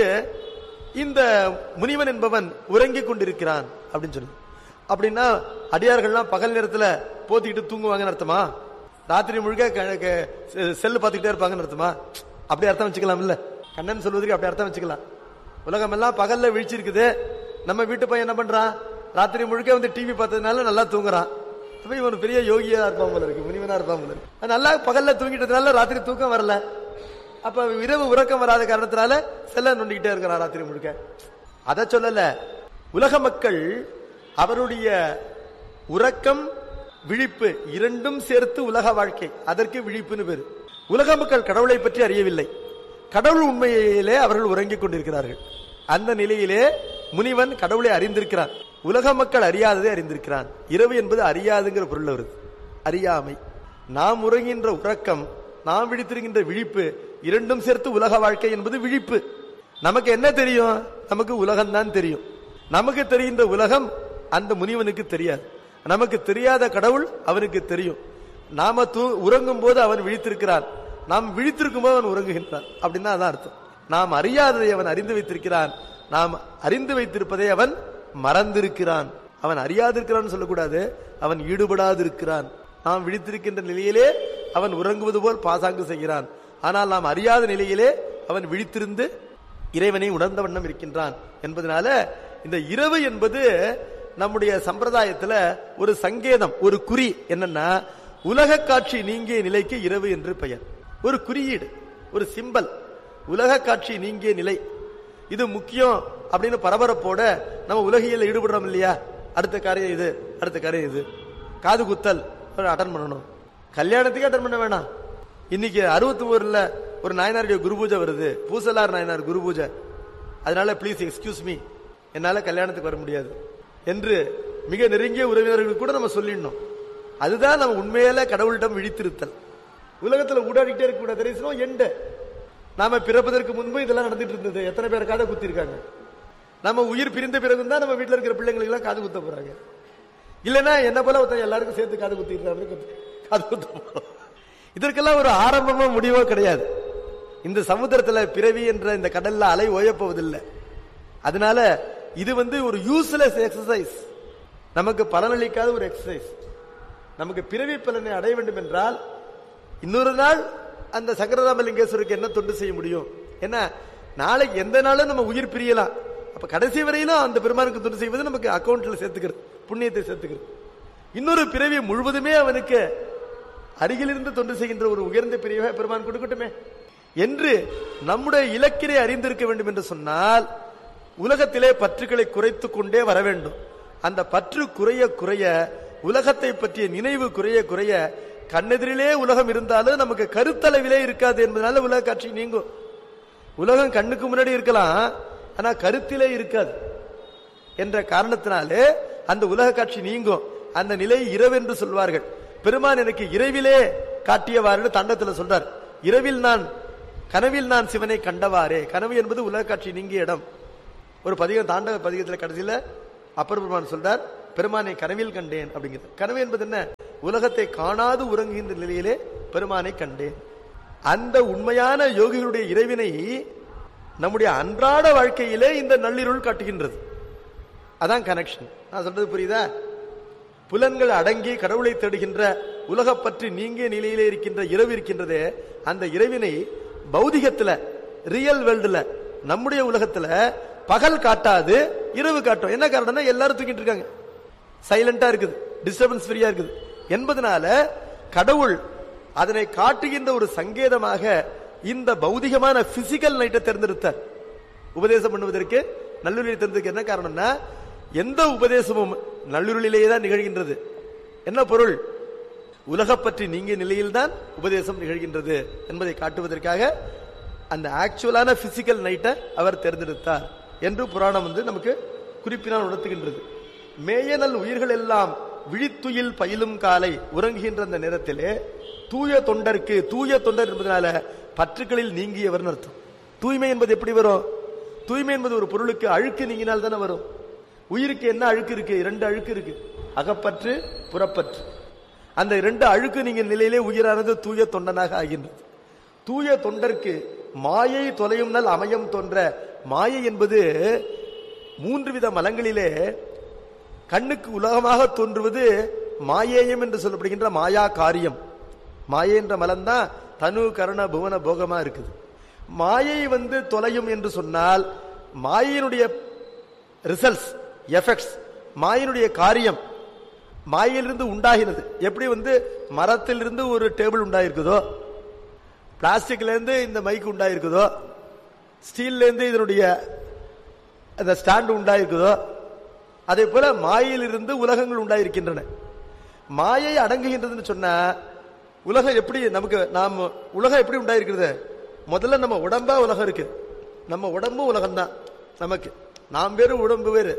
இந்த முனிவன் என்பவன் உறங்கிக் கொண்டிருக்கிறான் அப்படின்னு சொல்லு அப்படின்னா அடியார்கள்லாம் பகல் நேரத்துல போத்திக்கிட்டு தூங்குவாங்கன்னு அர்த்தமா ராத்திரி முழுக்க க- க- செ- செல்லு பார்த்துக்கிட்டே இருப்பாங்கன்னு அர்த்தமா அப்படி அர்த்தம் வச்சுக்கலாம் இல்ல கண்ணன் சொல்வதற்கு அப்படி அர்த்தம் வச்சுக்கலாம் உலகம் எல்லாம் பகல்ல விழிச்சிருக்குது நம்ம வீட்டு பையன் என்ன பண்றான் ராத்திரி முழுக்க வந்து டிவி பார்த்ததுனால நல்லா தூங்குறான் அப்ப இவன் பெரிய யோகியா இருப்பான் போல இருக்கு முனிவனா இருப்பான் போல இருக்கு அவன் நல்லா பகல்ல தூங்கிட்டதுனால ராத்திரி தூக்கம் வரல அப்ப இரவு உறக்கம் வராத காரணத்தினால செல்ல நொண்டிக்கிட்டே இருக்கிறான் ராத்திரி முழுக்க அத சொல்லல உலக மக்கள் அவருடைய உறக்கம் விழிப்பு இரண்டும் சேர்த்து உலக வாழ்க்கை அதற்கு விழிப்புன்னு பேரு உலக மக்கள் கடவுளை பற்றி அறியவில்லை கடவுள் உண்மையிலே அவர்கள் உறங்கிக் கொண்டிருக்கிறார்கள் அந்த நிலையிலே முனிவன் கடவுளை அறிந்திருக்கிறான் உலக மக்கள் அறியாததை அறிந்திருக்கிறான் இரவு என்பது அறியாதுங்கிற பொருள் வருது அறியாமை நாம் உறங்கின்ற உறக்கம் நாம் விழித்திருக்கின்ற விழிப்பு இரண்டும் சேர்த்து உலக வாழ்க்கை என்பது விழிப்பு நமக்கு என்ன தெரியும் நமக்கு உலகம் தான் தெரியும் நமக்கு தெரிகின்ற உலகம் அந்த முனிவனுக்கு தெரியாது நமக்கு தெரியாத கடவுள் அவனுக்கு தெரியும் நாம தூ உறங்கும் போது அவன் விழித்திருக்கிறான் நாம் விழித்திருக்கும் போது அவன் உறங்குகின்றான் அப்படின்னா அதான் அர்த்தம் நாம் அறியாததை அவன் அறிந்து வைத்திருக்கிறான் நாம் அறிந்து வைத்திருப்பதை அவன் மறந்திருக்கிறான் அவன் அறியாதிருக்கிறான் சொல்லக்கூடாது அவன் ஈடுபடாதிருக்கிறான் நாம் விழித்திருக்கின்ற நிலையிலே அவன் உறங்குவது போல் பாசாங்கு செய்கிறான் ஆனால் நாம் அறியாத நிலையிலே அவன் விழித்திருந்து இறைவனை உணர்ந்த வண்ணம் இருக்கின்றான் என்பதனால இந்த இரவு என்பது நம்முடைய சம்பிரதாயத்துல ஒரு சங்கேதம் ஒரு குறி என்னன்னா உலக காட்சி நீங்கிய நிலைக்கு இரவு என்று பெயர் ஒரு குறியீடு ஒரு சிம்பல் உலக காட்சி நீங்கிய நிலை இது முக்கியம் அப்படின்னு பரபரப்போட நம்ம உலகியல் ஈடுபடுறோம் இல்லையா அடுத்த காரியம் இது அடுத்த காரியம் இது காது குத்தல் அட்டன் பண்ணணும் கல்யாணத்துக்கு அட்டன் பண்ண வேணாம் இன்னைக்கு அறுபத்தி ஊர்ல ஒரு நாயனாருடைய குரு பூஜை வருது பூசலார் நாயனார் குரு பூஜை அதனால ப்ளீஸ் எக்ஸ்கியூஸ் மீ என்னால கல்யாணத்துக்கு வர முடியாது என்று மிக நெருங்கிய உறவினர்களுக்கு கூட நம்ம சொல்லிடணும் அதுதான் நம்ம உண்மையில கடவுளிடம் விழித்திருத்தல் உலகத்துல ஊடாடிட்டே இருக்க கூட தெரியும் எண்டு நாம பிறப்பதற்கு முன்பு இதெல்லாம் நடந்துட்டு இருந்தது எத்தனை பேர் காதை குத்திருக்காங்க நம்ம உயிர் பிரிந்த பிறகு தான் நம்ம வீட்டுல இருக்கிற பிள்ளைங்களுக்கு எல்லாம் காது குத்த போறாங்க இல்லைன்னா என்ன போல ஒருத்தன் எல்லாருக்கும் சேர்த்து காது குத்திட்டு காது குத்த போறோம் இதற்கெல்லாம் ஒரு ஆரம்பமோ முடிவோ கிடையாது இந்த சமுத்திரத்துல பிறவி என்ற இந்த கடல்ல அலை ஓயப்போவதில்லை அதனால இது வந்து ஒரு யூஸ்லெஸ் எக்ஸசைஸ் நமக்கு பலனளிக்காத ஒரு எக்ஸசைஸ் நமக்கு பிறவி பலனை அடைய வேண்டும் என்றால் இன்னொரு நாள் அந்த சங்கரராமலிங்கேஸ்வருக்கு என்ன தொண்டு செய்ய முடியும் என்ன நாளைக்கு எந்த நாளும் நம்ம உயிர் பிரியலாம் அப்ப கடைசி வரையிலும் அந்த பெருமானுக்கு தொண்டு செய்வது நமக்கு அக்கௌண்ட்ல சேர்த்துக்கிறது புண்ணியத்தை சேர்த்துக்கிறது இன்னொரு பிறவி முழுவதுமே அவனுக்கு அருகிலிருந்து தொண்டு செய்கின்ற ஒரு உயர்ந்த பிரிவை பெருமான் கொடுக்கட்டுமே என்று நம்முடைய இலக்கினை அறிந்திருக்க வேண்டும் என்று சொன்னால் உலகத்திலே பற்றுகளை குறைத்துக் கொண்டே வர வேண்டும் அந்த பற்று குறைய குறைய உலகத்தை பற்றிய நினைவு குறைய குறைய கண்ணெதிரிலே உலகம் இருந்தாலும் நமக்கு கருத்தளவிலே இருக்காது என்பதனால உலக காட்சி நீங்கும் உலகம் கண்ணுக்கு முன்னாடி இருக்கலாம் ஆனா கருத்திலே இருக்காது என்ற காரணத்தினாலே அந்த உலக காட்சி நீங்கும் அந்த நிலை இரவென்று சொல்வார்கள் பெருமான் எனக்கு இரவிலே காட்டியவாறு தண்டத்துல சொல்றார் இரவில் நான் கனவில் நான் சிவனை கண்டவாறே கனவு என்பது உலக காட்சி நீங்கிய இடம் ஒரு பதிகம் தாண்டவ பதிகத்துல கடைசியில அப்பர் பெருமான் சொல்றார் பெருமானை கனவில் கண்டேன் அப்படிங்கிறது கனவு என்பது என்ன உலகத்தை காணாது உறங்குகின்ற நிலையிலே பெருமானை கண்டேன் அந்த உண்மையான யோகிகளுடைய இறைவினை நம்முடைய அன்றாட வாழ்க்கையிலே இந்த நள்ளிருள் காட்டுகின்றது அதான் கனெக்ஷன் நான் சொல்றது புரியுதா புலன்கள் அடங்கி கடவுளை தேடுகின்ற உலகப் பற்றி நீங்கிய நிலையிலே இருக்கின்ற இரவு இருக்கின்றதே அந்த இரவினை பௌதிகத்துல ரியல் வேர்ல்டுல நம்முடைய உலகத்துல பகல் காட்டாது இரவு காட்டும் என்ன காரணம்னா எல்லாரும் தூங்கிட்டு இருக்காங்க சைலண்டா இருக்குது டிஸ்டர்பன்ஸ் ஃப்ரீயா இருக்குது என்பதனால கடவுள் அதனை காட்டுகின்ற ஒரு சங்கேதமாக இந்த பௌதிகமான பிசிக்கல் நைட்டை தேர்ந்தெடுத்தார் உபதேசம் பண்ணுவதற்கு நல்லுருளை தேர்ந்ததுக்கு என்ன காரணம்னா எந்த உபதேசமும் நல்லுருளிலேயே தான் நிகழ்கின்றது என்ன பொருள் உலகப் பற்றி நீங்கிய நிலையில்தான் உபதேசம் நிகழ்கின்றது என்பதை காட்டுவதற்காக அந்த ஆக்சுவலான பிசிக்கல் நைட்டை அவர் தேர்ந்தெடுத்தார் என்று புராணம் வந்து நமக்கு குறிப்பினால் உணர்த்துகின்றது மேயனல் உயிர்கள் எல்லாம் விழித்துயில் பயிலும் காலை உறங்குகின்ற அந்த நேரத்திலே தூய தொண்டருக்கு தூய தொண்டர் என்பதனால பற்றுக்களில் நீங்கியவர்னு அர்த்தம் தூய்மை என்பது எப்படி வரும் தூய்மை என்பது ஒரு பொருளுக்கு அழுக்கு நீங்கினால் தானே வரும் உயிருக்கு என்ன அழுக்கு இருக்கு இரண்டு அழுக்கு இருக்கு அகப்பற்று புறப்பற்று அந்த இரண்டு அழுக்கு நீங்க நிலையிலே உயிரானது தூய தொண்டனாக ஆகின்றது தூய தொண்டருக்கு மாயை தொலையும் நல் அமையம் தோன்ற மாயை என்பது மூன்று வித மலங்களிலே கண்ணுக்கு உலகமாக தோன்றுவது மாயேயம் என்று சொல்லப்படுகின்ற மாயா காரியம் மாயை என்ற மலம்தான் தனு கரண புவன போகமா இருக்குது மாயை வந்து தொலையும் என்று சொன்னால் மாயினுடைய ரிசல்ட்ஸ் எஃபெக்ட்ஸ் மாயினுடைய காரியம் மாயிலிருந்து உண்டாகிறது எப்படி வந்து மரத்திலிருந்து ஒரு டேபிள் உண்டாயிருக்குதோ பிளாஸ்டிக்ல இருந்து இந்த மைக் உண்டாயிருக்குதோ ஸ்டீல்ல இருந்து இதனுடைய அந்த ஸ்டாண்ட் உண்டாயிருக்குதோ அதே போல மாயிலிருந்து உலகங்கள் உண்டாயிருக்கின்றன மாயை அடங்குகின்றதுன்னு சொன்னா உலகம் எப்படி நமக்கு நாம் உலகம் எப்படி உண்டாயிருக்கிறது முதல்ல நம்ம உடம்பா உலகம் இருக்கு நம்ம உடம்பு உலகம் தான் நமக்கு நாம் வேறு உடம்பு வேறு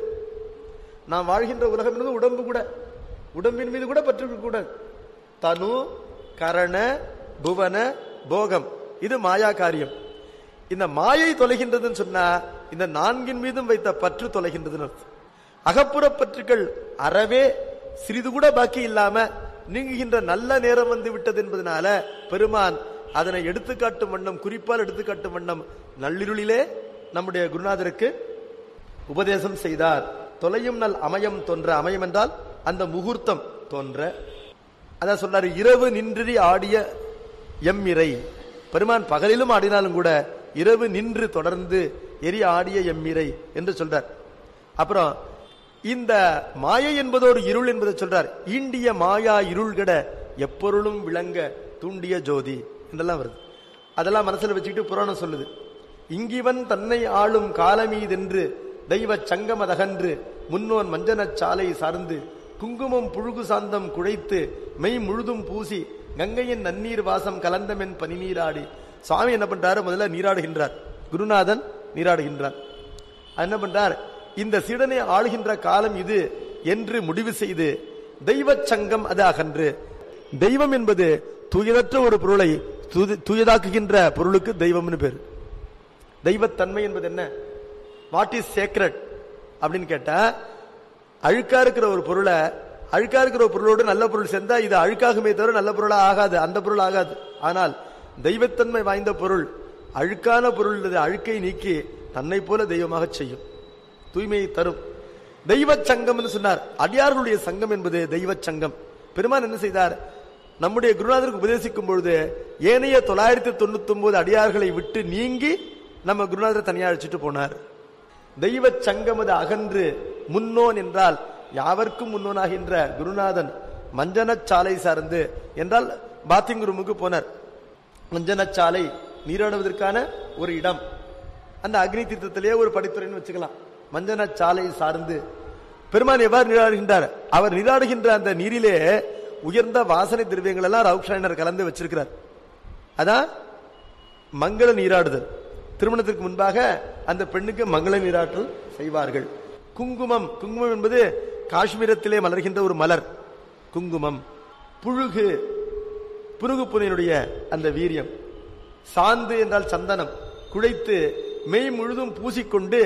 நாம் வாழ்கின்ற உலகம் என்பது உடம்பு கூட உடம்பின் மீது கூட பற்று கூடாது தனு கரண புவன போகம் இது மாயா காரியம் இந்த மாயை தொலைகின்றதுன்னு சொன்னா இந்த நான்கின் மீதும் வைத்த பற்று தொலைகின்றதுன்னு அர்த்தம் அகப்புற பற்றுக்கள் அறவே சிறிது கூட பாக்கி இல்லாம நீங்குகின்ற நல்ல நேரம் வந்து விட்டது என்பதனால பெருமான் அதனை எடுத்துக்காட்டும் வண்ணம் குறிப்பால் எடுத்துக்காட்டும் வண்ணம் நள்ளிருளிலே நம்முடைய குருநாதருக்கு உபதேசம் செய்தார் தொலையும் நல் அமையம் தோன்ற அமையம் என்றால் அந்த முகூர்த்தம் தோன்ற அதான் சொன்னாரு இரவு நின்றி ஆடிய எம்மிரை பெருமான் பகலிலும் ஆடினாலும் கூட இரவு நின்று தொடர்ந்து எரி ஆடிய எம்மிரை என்று சொல்றார் அப்புறம் இந்த மாயை என்பதோடு இருள் என்பதை சொல்றார் ஈண்டிய மாயா இருள் கட எப்பொருளும் விளங்க தூண்டிய ஜோதி என்றெல்லாம் வருது அதெல்லாம் மனசுல வச்சுக்கிட்டு புராணம் சொல்லுது இங்கிவன் தன்னை ஆளும் காலமீதென்று தெய்வ சங்கமதகன்று முன்னோன் மஞ்சனச் சாலை சார்ந்து குங்குமம் புழுகு சாந்தம் குழைத்து மெய் முழுதும் பூசி கங்கையின் நன்னீர் வாசம் கலந்தமென் பனிநீராடி சுவாமி என்ன பண்றாரு முதல்ல நீராடுகின்றார் குருநாதன் நீராடுகின்றார் அது என்ன பண்றார் இந்த சீடனை ஆளுகின்ற காலம் இது என்று முடிவு செய்து தெய்வ சங்கம் அது அகன்று தெய்வம் என்பது தூயதற்ற ஒரு பொருளை தூது- தூயதாக்குகின்ற பொருளுக்கு தெய்வம்னு பேரு தெய்வத்தன்மை என்பது என்ன வாட் இஸ் சேக்ரட் அப்படின்னு கேட்டா அழுக்கா இருக்கிற ஒரு பொருளை அழுக்கா இருக்கிற ஒரு பொருளோடு நல்ல பொருள் சேர்ந்தா இது அழுக்காகுமே தவிர நல்ல பொருளா ஆகாது அந்த பொருள் ஆகாது ஆனால் தெய்வத்தன்மை வாய்ந்த பொருள் அழுக்கான பொருள் இது அழுக்கை நீக்கி தன்னை போல தெய்வமாக செய்யும் தூய்மையை தரும் தெய்வ சங்கம்னு சொன்னார் அடியார்களுடைய சங்கம் என்பது தெய்வ சங்கம் பெருமான் என்ன செய்தார் நம்முடைய குருநாதருக்கு உபதேசிக்கும் பொழுது ஏனைய தொள்ளாயிரத்தி தொண்ணூத்தி ஒன்பது அடியார்களை விட்டு நீங்கி நம்ம குருநாதரை தனியா அழைச்சிட்டு போனார் தெய்வ சங்கமது அகன்று முன்னோன் என்றால் யாவர்க்கும் முன்னோனாகின்ற குருநாதன் மஞ்சனச்சாலை சார்ந்து என்றால் பாத்திங் ரூமுக்கு போனார் மஞ்சனச்சாலை நீராடுவதற்கான ஒரு இடம் அந்த அக்னி தீர்த்தத்திலேயே ஒரு படித்துறைன்னு வச்சுக்கலாம் மஞ்சனச்சாலை சார்ந்து பெருமான் எவ்வாறு நீராடுகின்றார் அவர் நீராடுகின்ற அந்த நீரிலே உயர்ந்த வாசனை திரவியங்கள் எல்லாம் ரவுக்ஷாயினர் கலந்து வச்சிருக்கிறார் அதான் மங்கள நீராடுதல் திருமணத்திற்கு முன்பாக அந்த பெண்ணுக்கு மங்கள நீராட்டல் செய்வார்கள் குங்குமம் குங்குமம் என்பது காஷ்மீரத்திலே மலர்கின்ற ஒரு மலர் குங்குமம் புழுகு புருகு புனையினுடைய அந்த வீரியம் சாந்து என்றால் சந்தனம் குழைத்து மெய் முழுதும் பூசிக்கொண்டு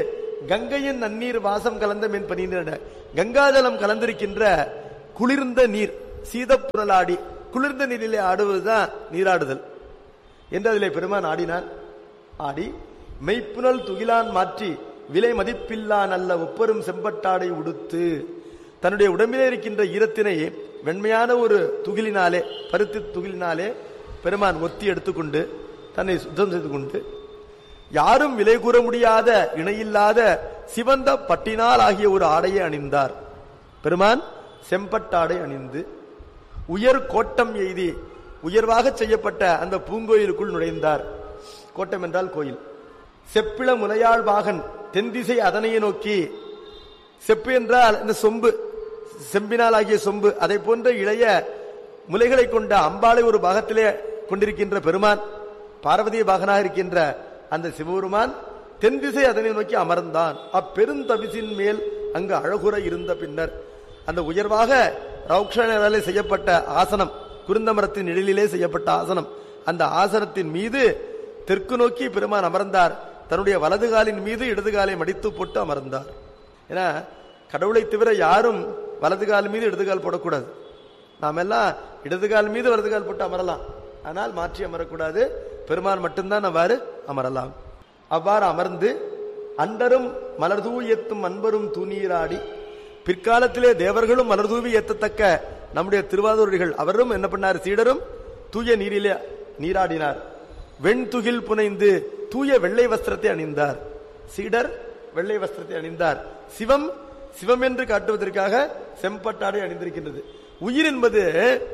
கங்கையின் நன்னீர் வாசம் கலந்த மென் பனின்ற கங்காஜலம் கலந்திருக்கின்ற குளிர்ந்த நீர் சீதப்புரலாடி குளிர்ந்த நீரிலே ஆடுவதுதான் நீராடுதல் என்று அதிலே பெருமான் ஆடினான் ஆடி மெய்ப்புனல் துகிலான் மாற்றி விலை மதிப்பில்லா நல்ல ஒப்பரும் செம்பட்டாடை உடுத்து தன்னுடைய உடம்பிலே இருக்கின்ற ஈரத்தினை வெண்மையான ஒரு துகிலினாலே பருத்தி துகிலினாலே பெருமான் ஒத்தி எடுத்துக்கொண்டு தன்னை சுத்தம் செய்து கொண்டு யாரும் விலை கூற முடியாத இணையில்லாத சிவந்த பட்டினால் ஆகிய ஒரு ஆடையை அணிந்தார் பெருமான் செம்பட்டாடை அணிந்து உயர் கோட்டம் எய்தி உயர்வாக செய்யப்பட்ட அந்த பூங்கோயிலுக்குள் நுழைந்தார் கோட்டம் என்றால் கோயில் செப்பிள முலையாள் பாகன் தென்திசை அதனையை நோக்கி செப்பு என்றால் இந்த சொம்பு செம்பினால் ஆகிய சொம்பு அதை போன்ற இளைய முலைகளை கொண்ட அம்பாளை ஒரு பாகத்திலே கொண்டிருக்கின்ற பெருமான் பார்வதிய பாகனாக இருக்கின்ற அந்த சிவபெருமான் தென் திசை அதனை நோக்கி அமர்ந்தான் அப்பெருந்தவிசின் மேல் அங்கு அழகுற இருந்த பின்னர் அந்த உயர்வாக ரௌக்ஷனாலே செய்யப்பட்ட ஆசனம் குருந்தமரத்தின் நிழலிலே செய்யப்பட்ட ஆசனம் அந்த ஆசனத்தின் மீது தெற்கு நோக்கி பெருமான் அமர்ந்தார் தன்னுடைய வலது காலின் மீது இடது காலை மடித்து போட்டு அமர்ந்தார் ஏன்னா கடவுளை தவிர யாரும் வலது கால் மீது இடது கால் போடக்கூடாது நாம் எல்லாம் இடது கால் மீது வலது கால் போட்டு அமரலாம் ஆனால் மாற்றி அமரக்கூடாது பெருமான் மட்டும்தான் அவ்வாறு அமரலாம் அவ்வாறு அமர்ந்து அண்டரும் மலர்தூ ஏத்தும் அன்பரும் தூணீராடி பிற்காலத்திலே தேவர்களும் மலர்தூவி ஏத்தத்தக்க நம்முடைய திருவாதூரிகள் அவரும் என்ன பண்ணார் சீடரும் தூய நீரிலே நீராடினார் வெண்துகில் புனைந்து தூய வெள்ளை வஸ்திரத்தை அணிந்தார் சீடர் வெள்ளை வஸ்திரத்தை அணிந்தார் சிவம் சிவம் என்று காட்டுவதற்காக செம்பட்டாடை அணிந்திருக்கின்றது உயிர் என்பது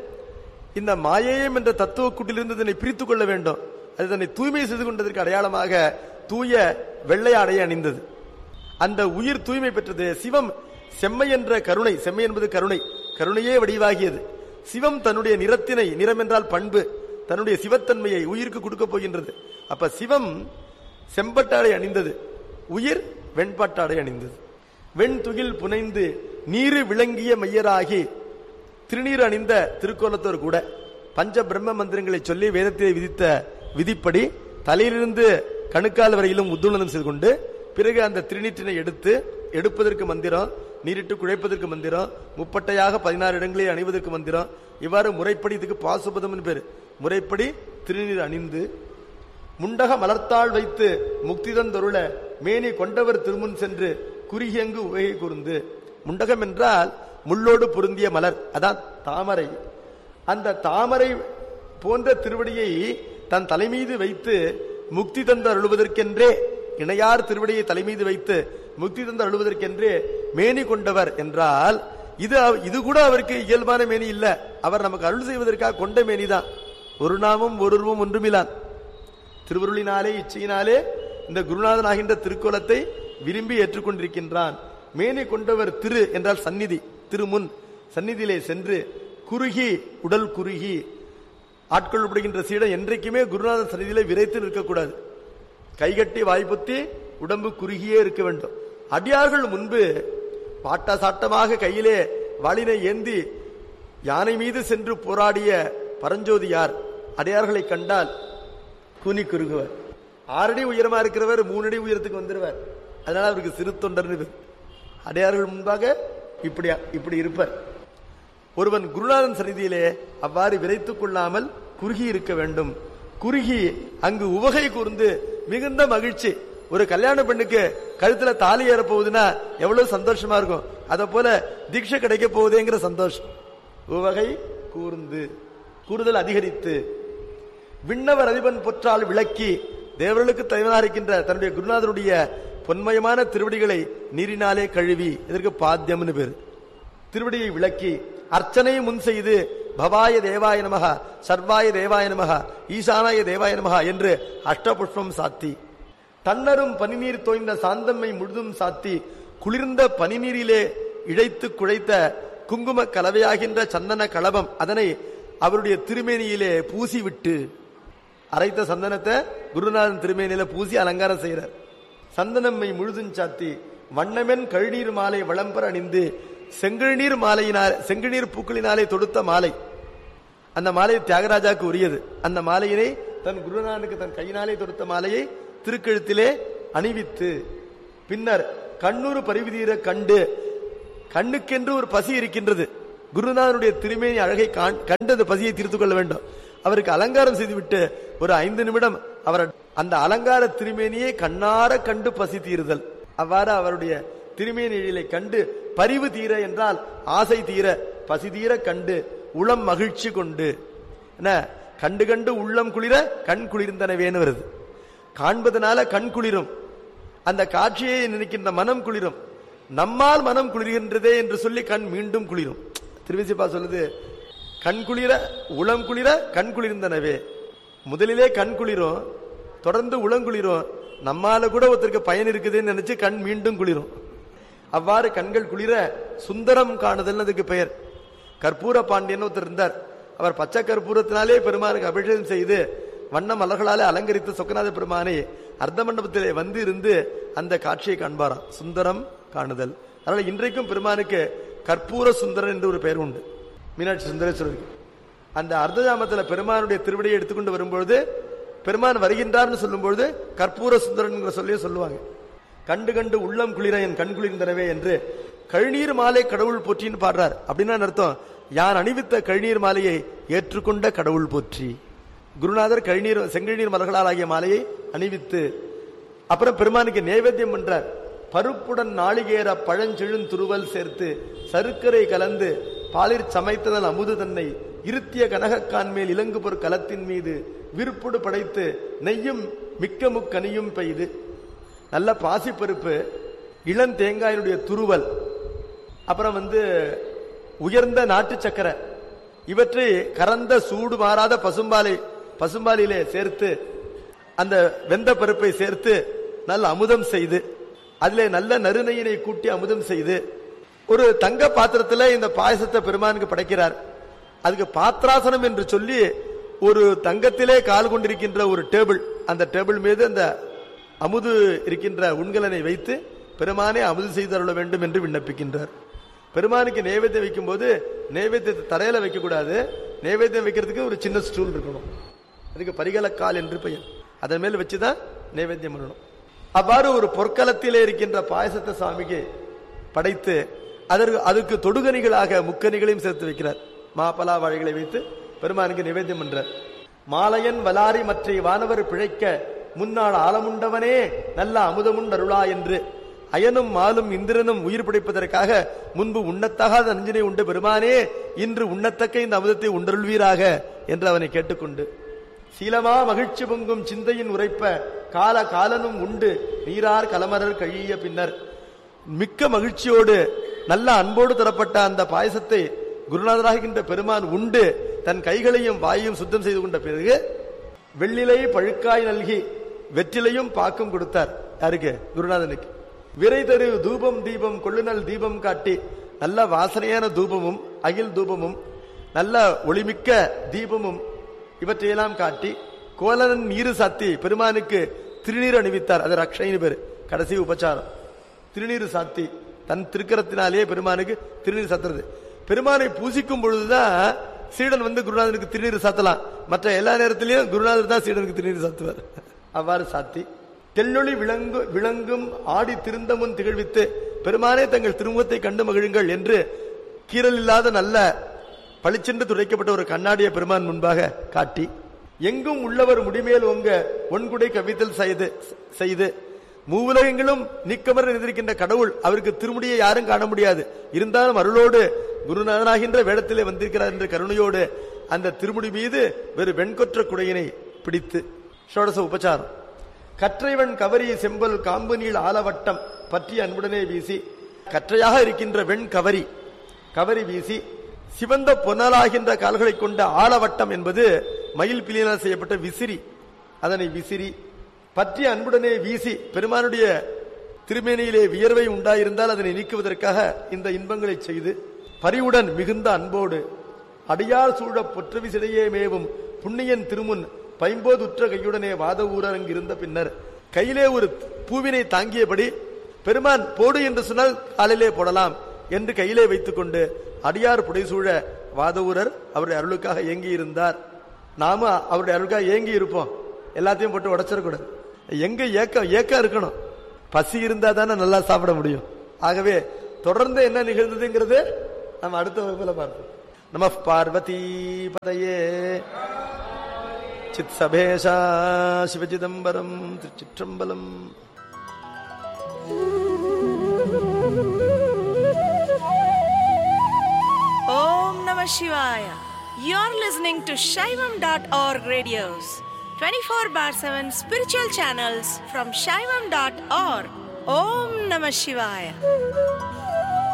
இந்த மாயேயம் என்ற தத்துவ கூட்டிலிருந்து இதனை பிரித்துக் கொள்ள வேண்டும் அது தன்னை தூய்மை செய்து கொண்டதற்கு அடையாளமாக தூய வெள்ளை ஆடையை அணிந்தது அந்த உயிர் தூய்மை பெற்றது சிவம் செம்மை என்ற கருணை செம்மை என்பது கருணை கருணையே வடிவாகியது சிவம் தன்னுடைய நிறத்தினை நிறம் என்றால் பண்பு தன்னுடைய சிவத்தன்மையை உயிருக்கு கொடுக்க போகின்றது அப்ப சிவம் செம்பட்டாடை அணிந்தது உயிர் வெண்பட்டாடை அணிந்தது வெண் துகில் புனைந்து நீரு விளங்கிய மையராகி திருநீர் அணிந்த திருக்கோலத்தோர் கூட பஞ்ச பிரம்ம மந்திரங்களை சொல்லி வேதத்திலே விதித்த விதிப்படி தலையிலிருந்து கணுக்கால் வரையிலும் உத்துணனம் செய்து கொண்டு பிறகு அந்த திருநீற்றினை எடுத்து எடுப்பதற்கு மந்திரம் நீரிட்டு குழைப்பதற்கு மந்திரம் முப்பட்டையாக பதினாறு இடங்களில் அணிவதற்கு மந்திரம் இவ்வாறு முறைப்படி இதுக்கு பாசுபதம் பேரு முறைப்படி திருநீர் அணிந்து முண்டக மலர்த்தாள் வைத்து முக்திதன் தொருள மேனி கொண்டவர் திருமுன் சென்று குறுகியங்கு உவகை கூர்ந்து முண்டகம் என்றால் முள்ளோடு பொருந்திய மலர் அதான் தாமரை அந்த தாமரை போன்ற திருவடியை தன் தலைமீது வைத்து முக்தி தந்து அருளுவதற்கென்றே இணையார் திருவடியை தலைமீது வைத்து முக்தி தந்து அருளுவதற்கென்றே மேனி கொண்டவர் என்றால் இது அவ- இது கூட அவருக்கு இயல்பான மேனி இல்ல அவர் நமக்கு அருள் செய்வதற்காக கொண்ட மேனிதான் ஒரு நாமும் ஒரு உருவம் ஒன்றுமிலான் திருவருளினாலே இச்சையினாலே இந்த குருநாதன் ஆகின்ற திருக்கோலத்தை விரும்பி ஏற்றுக்கொண்டிருக்கின்றான் மேனி கொண்டவர் திரு என்றால் சந்நிதி திருமுன் சந்நிதியிலே சென்று குறுகி உடல் குறுகி ஆட்கொள்ளப்படுகின்ற சீடன் என்றைக்குமே குருநாதன் சந்நிதியிலே விரைத்து நிற்கக்கூடாது கைகட்டி வாய்ப்புத்தி உடம்பு குறுகியே இருக்க வேண்டும் அடியார்கள் முன்பு பாட்ட சாட்டமாக கையிலே வாளினை ஏந்தி யானை மீது சென்று போராடிய பரஞ்சோதி யார் அடியார்களை கண்டால் கூனி குறுகுவர் ஆறடி உயரமா இருக்கிறவர் மூணடி உயரத்துக்கு வந்துருவார் அதனால அவருக்கு சிறு தொண்டர்னு பேர். அடியார்கள் முன்பாக இப்படி இப்படி இருப்பார் ஒருவன் குருநாதன் சந்நிதியிலே அவ்வாறு விரைத்துக் கொள்ளாமல் குறுகி இருக்க வேண்டும் குறுகி அங்கு உவகை கூர்ந்து மிகுந்த மகிழ்ச்சி ஒரு கல்யாண பெண்ணுக்கு கழுத்துல தாலி ஏற போகுதுன்னா எவ்வளவு சந்தோஷமா இருக்கும் அத போல தீட்சை கிடைக்க போகுதேங்கிற சந்தோஷம் உவகை கூர்ந்து கூறுதல் அதிகரித்து விண்ணவர் அதிபன் பொற்றால் விளக்கி தேவர்களுக்கு தலைவனாக இருக்கின்ற தன்னுடைய குருநாதருடைய பொன்மயமான திருவடிகளை நீரினாலே கழுவி இதற்கு பாத்தியம்னு பேரு திருவடியை விளக்கி அர்ச்சனை முன் செய்து பவாய தேவாய நமக சர்வாய தேவாய நமக ஈசானாய தேவாய நமக என்று அஷ்டபுஷ்பம் சாத்தி தன்னரும் பனிநீர் தோய்ந்த சாந்தம்மை முழுதும் சாத்தி குளிர்ந்த பனிநீரிலே இழைத்து குழைத்த குங்கும கலவையாகின்ற சந்தன களபம் அதனை அவருடைய திருமேனியிலே பூசி விட்டு அரைத்த சந்தனத்தை குருநாதன் திருமேனியில பூசி அலங்காரம் செய்யறார் சந்தனம்மை முழுதும் சாத்தி வண்ணமென் கழுநீர் மாலை வளம்பர அணிந்து செங்கழுநீர் மாலையினால் செங்கழுநீர் பூக்களினாலே தொடுத்த மாலை அந்த மாலை தியாகராஜாக்கு உரியது அந்த மாலையினை தன் குருநாதனுக்கு தன் கையினாலே தொடுத்த மாலையை திருக்கழுத்திலே அணிவித்து பின்னர் கண்ணூறு பரிவிதீர கண்டு கண்ணுக்கென்று ஒரு பசி இருக்கின்றது குருநாதனுடைய திருமேனி அழகை காண்- கண்டு அந்த பசியை தீர்த்து கொள்ள வேண்டும் அவருக்கு அலங்காரம் செய்துவிட்டு ஒரு ஐந்து நிமிடம் அவர் அந்த அலங்கார திருமேனியை கண்ணார கண்டு பசி தீருதல் அவ்வாறு அவருடைய திருமேனியை கண்டு பரிவு தீர என்றால் ஆசை தீர பசி தீர கண்டு உளம் மகிழ்ச்சி கொண்டு என்ன கண்டு கண்டு உள்ளம் குளிர கண் குளிர்ந்தனவேன்னு வருது காண்பதனால கண் குளிரும் அந்த காட்சியை நினைக்கின்ற மனம் குளிரும் நம்மால் மனம் குளிர்கின்றதே என்று சொல்லி கண் மீண்டும் குளிரும் திருவிசிப்பா சொல்லுது கண் குளிர உளம் குளிர கண் குளிர்ந்தனவே முதலிலே கண் குளிரும் தொடர்ந்து உளங்குளிரும் நம்மால கூட ஒருத்தருக்கு பயன் இருக்குதுன்னு நினைச்சு கண் மீண்டும் குளிரும் அவ்வாறு கண்கள் குளிர சுந்தரம் காணுதல் அதுக்கு பெயர் கற்பூர பாண்டியன் ஒருத்தர் இருந்தார் அவர் பச்சை கற்பூரத்தினாலே பெருமானுக்கு அபிஷேகம் செய்து வண்ண மலர்களாலே அலங்கரித்த சொக்கநாத பெருமானை அர்த்த மண்டபத்திலே வந்து இருந்து அந்த காட்சியை காண்பாராம் சுந்தரம் காணுதல் அதனால இன்றைக்கும் பெருமானுக்கு கற்பூர சுந்தரன் என்று ஒரு பெயர் உண்டு மீனாட்சி சுந்தரேஸ்வரருக்கு அந்த அர்த்தஜாமத்துல பெருமானுடைய திருவடியை எடுத்துக்கொண்டு வரும்பொழுது பெருமான் வருகின்றார்னு சொல்லும்பொழுது கற்பூர சுந்தரன் சொல்லியே சொல்லுவாங்க கண்டு கண்டு உள்ளம் குளிர என் கண் குளிர்ந்தனவே என்று கழுநீர் மாலை கடவுள் போற்றின்னு பாடுறார் அப்படின்னா என்ன அர்த்தம் யான் அணிவித்த கழுநீர் மாலையை ஏற்றுக்கொண்ட கடவுள் போற்றி குருநாதர் கழுநீர் செங்கழுநீர் மலர்களால் ஆகிய மாலையை அணிவித்து அப்புறம் பெருமானுக்கு நைவேத்தியம் பண்றார் பருப்புடன் நாளிகேர பழஞ்செழும் துருவல் சேர்த்து சருக்கரை கலந்து பாலிற் சமைத்ததல் அமுது தன்னை இருத்திய கனகக்கான் மேல் இலங்கு பொற் கலத்தின் மீது விருப்புடு படைத்து நெய்யும் மிக்க முக்கனியும் பெய்து நல்ல பாசிப்பருப்பு இளம் தேங்காயினுடைய துருவல் அப்புறம் வந்து உயர்ந்த நாட்டு சக்கரை இவற்றை கறந்த சூடு மாறாத பசும்பாலை பசும்பாலிலே சேர்த்து அந்த வெந்த பருப்பை சேர்த்து நல்ல அமுதம் செய்து அதிலே நல்ல நறுநெய்யினை கூட்டி அமுதம் செய்து ஒரு தங்க பாத்திரத்துல இந்த பாயசத்தை பெருமானுக்கு படைக்கிறார் அதுக்கு பாத்திராசனம் என்று சொல்லி ஒரு தங்கத்திலே கால் கொண்டிருக்கின்ற ஒரு டேபிள் அந்த டேபிள் மீது அந்த அமுது இருக்கின்ற உண்கலனை வைத்து பெருமானே அமுது செய்து அருள வேண்டும் என்று விண்ணப்பிக்கின்றார் பெருமானுக்கு நைவேத்தியம் வைக்கும்போது நைவேத்தியத்தை தரையில வைக்க கூடாது நைவேத்தியம் வைக்கிறதுக்கு ஒரு சின்ன ஸ்டூல் இருக்கணும் அதுக்கு பரிகலக்கால் என்று பெயர் அதன் மேல் வச்சுதான் நைவேத்தியம் பண்ணணும் அவ்வாறு ஒரு பொற்களத்திலே இருக்கின்ற பாயசத்தை சுவாமிக்கு படைத்து அதற்கு அதுக்கு தொடுகனிகளாக முக்கனிகளையும் சேர்த்து வைக்கிறார் மாப்பலா வாழைகளை வைத்து பெருமானுக்கு நிவேத்தியம் பண்றார் மாலையன் வலாரி மற்ற வானவர் பிழைக்க முன்னாள் ஆலமுண்டவனே நல்ல அமுதமுண்டருளா என்று அயனும் மாலும் இந்திரனும் உயிர் பிடிப்பதற்காக முன்பு உண்ணத்தகாத நஞ்சினை உண்ட பெருமானே இன்று உண்ணத்தக்க இந்த அமுதத்தை உண்டருள்வீராக என்று அவனை கேட்டுக்கொண்டு சீலமா மகிழ்ச்சி பொங்கும் சிந்தையின் உரைப்ப கால காலனும் உண்டு நீரார் கலமரர் கழிய பின்னர் மிக்க மகிழ்ச்சியோடு நல்ல அன்போடு தரப்பட்ட அந்த பாயசத்தை குருநாதராகின்ற பெருமான் உண்டு தன் கைகளையும் வாயையும் சுத்தம் செய்து கொண்ட பிறகு வெள்ளிலை பழுக்காய் நல்கி வெற்றிலையும் பாக்கும் கொடுத்தார் யாருக்கு குருநாதனுக்கு விரை தரு தூபம் தீபம் கொள்ளுநல் தீபம் காட்டி நல்ல வாசனையான தூபமும் அகில் தூபமும் நல்ல ஒளிமிக்க தீபமும் இவற்றையெல்லாம் காட்டி கோலனன் நீரு சாத்தி பெருமானுக்கு திருநீர் அணிவித்தார் அது ரக்ஷைன்னு பேரு கடைசி உபச்சாரம் திருநீர் சாத்தி தன் திருக்கரத்தினாலேயே பெருமானுக்கு திருநீர் சாத்துறது பெருமானை பூசிக்கும் பொழுதுதான் சீடன் வந்து குருநாதனுக்கு திருநீர் சாத்தலாம் மற்ற எல்லா நேரத்திலையும் குருநாதர் தான் சீடனுக்கு திருநீர் சாத்துவார் அவ்வாறு சாத்தி தெல்லொளி விளங்கு விளங்கும் ஆடி திருந்தமுன் திகழ்வித்து பெருமானே தங்கள் திருமுகத்தை கண்டு மகிழுங்கள் என்று கீரல் இல்லாத நல்ல பளிச்சென்று துடைக்கப்பட்ட ஒரு கண்ணாடிய பெருமான் முன்பாக காட்டி எங்கும் உள்ளவர் முடிமேல் ஒங்க ஒன்குடை கவித்தல் செய்து செய்து மூவுலகங்களும் நீக்கமர இருந்திருக்கின்ற கடவுள் அவருக்கு திருமுடியை யாரும் காண முடியாது இருந்தாலும் அருளோடு குருநாதனாகின்ற வேடத்திலே வந்திருக்கிறார் என்ற கருணையோடு அந்த திருமுடி மீது வெறு வெண்கொற்ற குடையினை பிடித்து ஷோடச உபச்சாரம் கற்றைவன் கவரி செம்பல் காம்பு நீள் ஆலவட்டம் பற்றி அன்புடனே வீசி கற்றையாக இருக்கின்ற வெண் கவரி கவரி வீசி சிவந்த பொன்னலாகின்ற கால்களை கொண்ட ஆலவட்டம் என்பது மயில் பிளியினால் செய்யப்பட்ட விசிறி அதனை விசிறி பற்றி அன்புடனே வீசி பெருமானுடைய திருமேனியிலே வியர்வை உண்டாயிருந்தால் அதனை நீக்குவதற்காக இந்த இன்பங்களை செய்து பரிவுடன் மிகுந்த அன்போடு அடியார் சூழ பொற்றவி சிடையே மேவும் புண்ணியன் திருமுன் பைம்போது உற்ற கையுடனே வாத ஊரங்கு இருந்த பின்னர் கையிலே ஒரு பூவினை தாங்கியபடி பெருமான் போடு என்று சொன்னால் காலிலே போடலாம் என்று கையிலே வைத்துக்கொண்டு அடியார் புடைசூழ வாதவூரர் அவருடைய அருளுக்காக ஏங்கி இருந்தார் நாம அவருடைய அருளுக்காக ஏங்கி இருப்போம் எல்லாத்தையும் போட்டு உடைச்சிடக்கூடாது எங்க ஏக்கம் ஏக்கம் இருக்கணும் பசி இருந்தா தானே நல்லா சாப்பிட முடியும் ஆகவே தொடர்ந்து என்ன நிகழ்ந்ததுங்கிறது நம்ம அடுத்த வகுப்புல பார்ப்போம் நம பார்வதி பதையே சித் சபேஷா சிவசிதம்பரம் திருச்சிற்றம்பலம் Om Namah Shivaya. You're listening to Shaivam.org radios, 24 bar 7 spiritual channels from Shaivam.org. Om Namah Shivaya.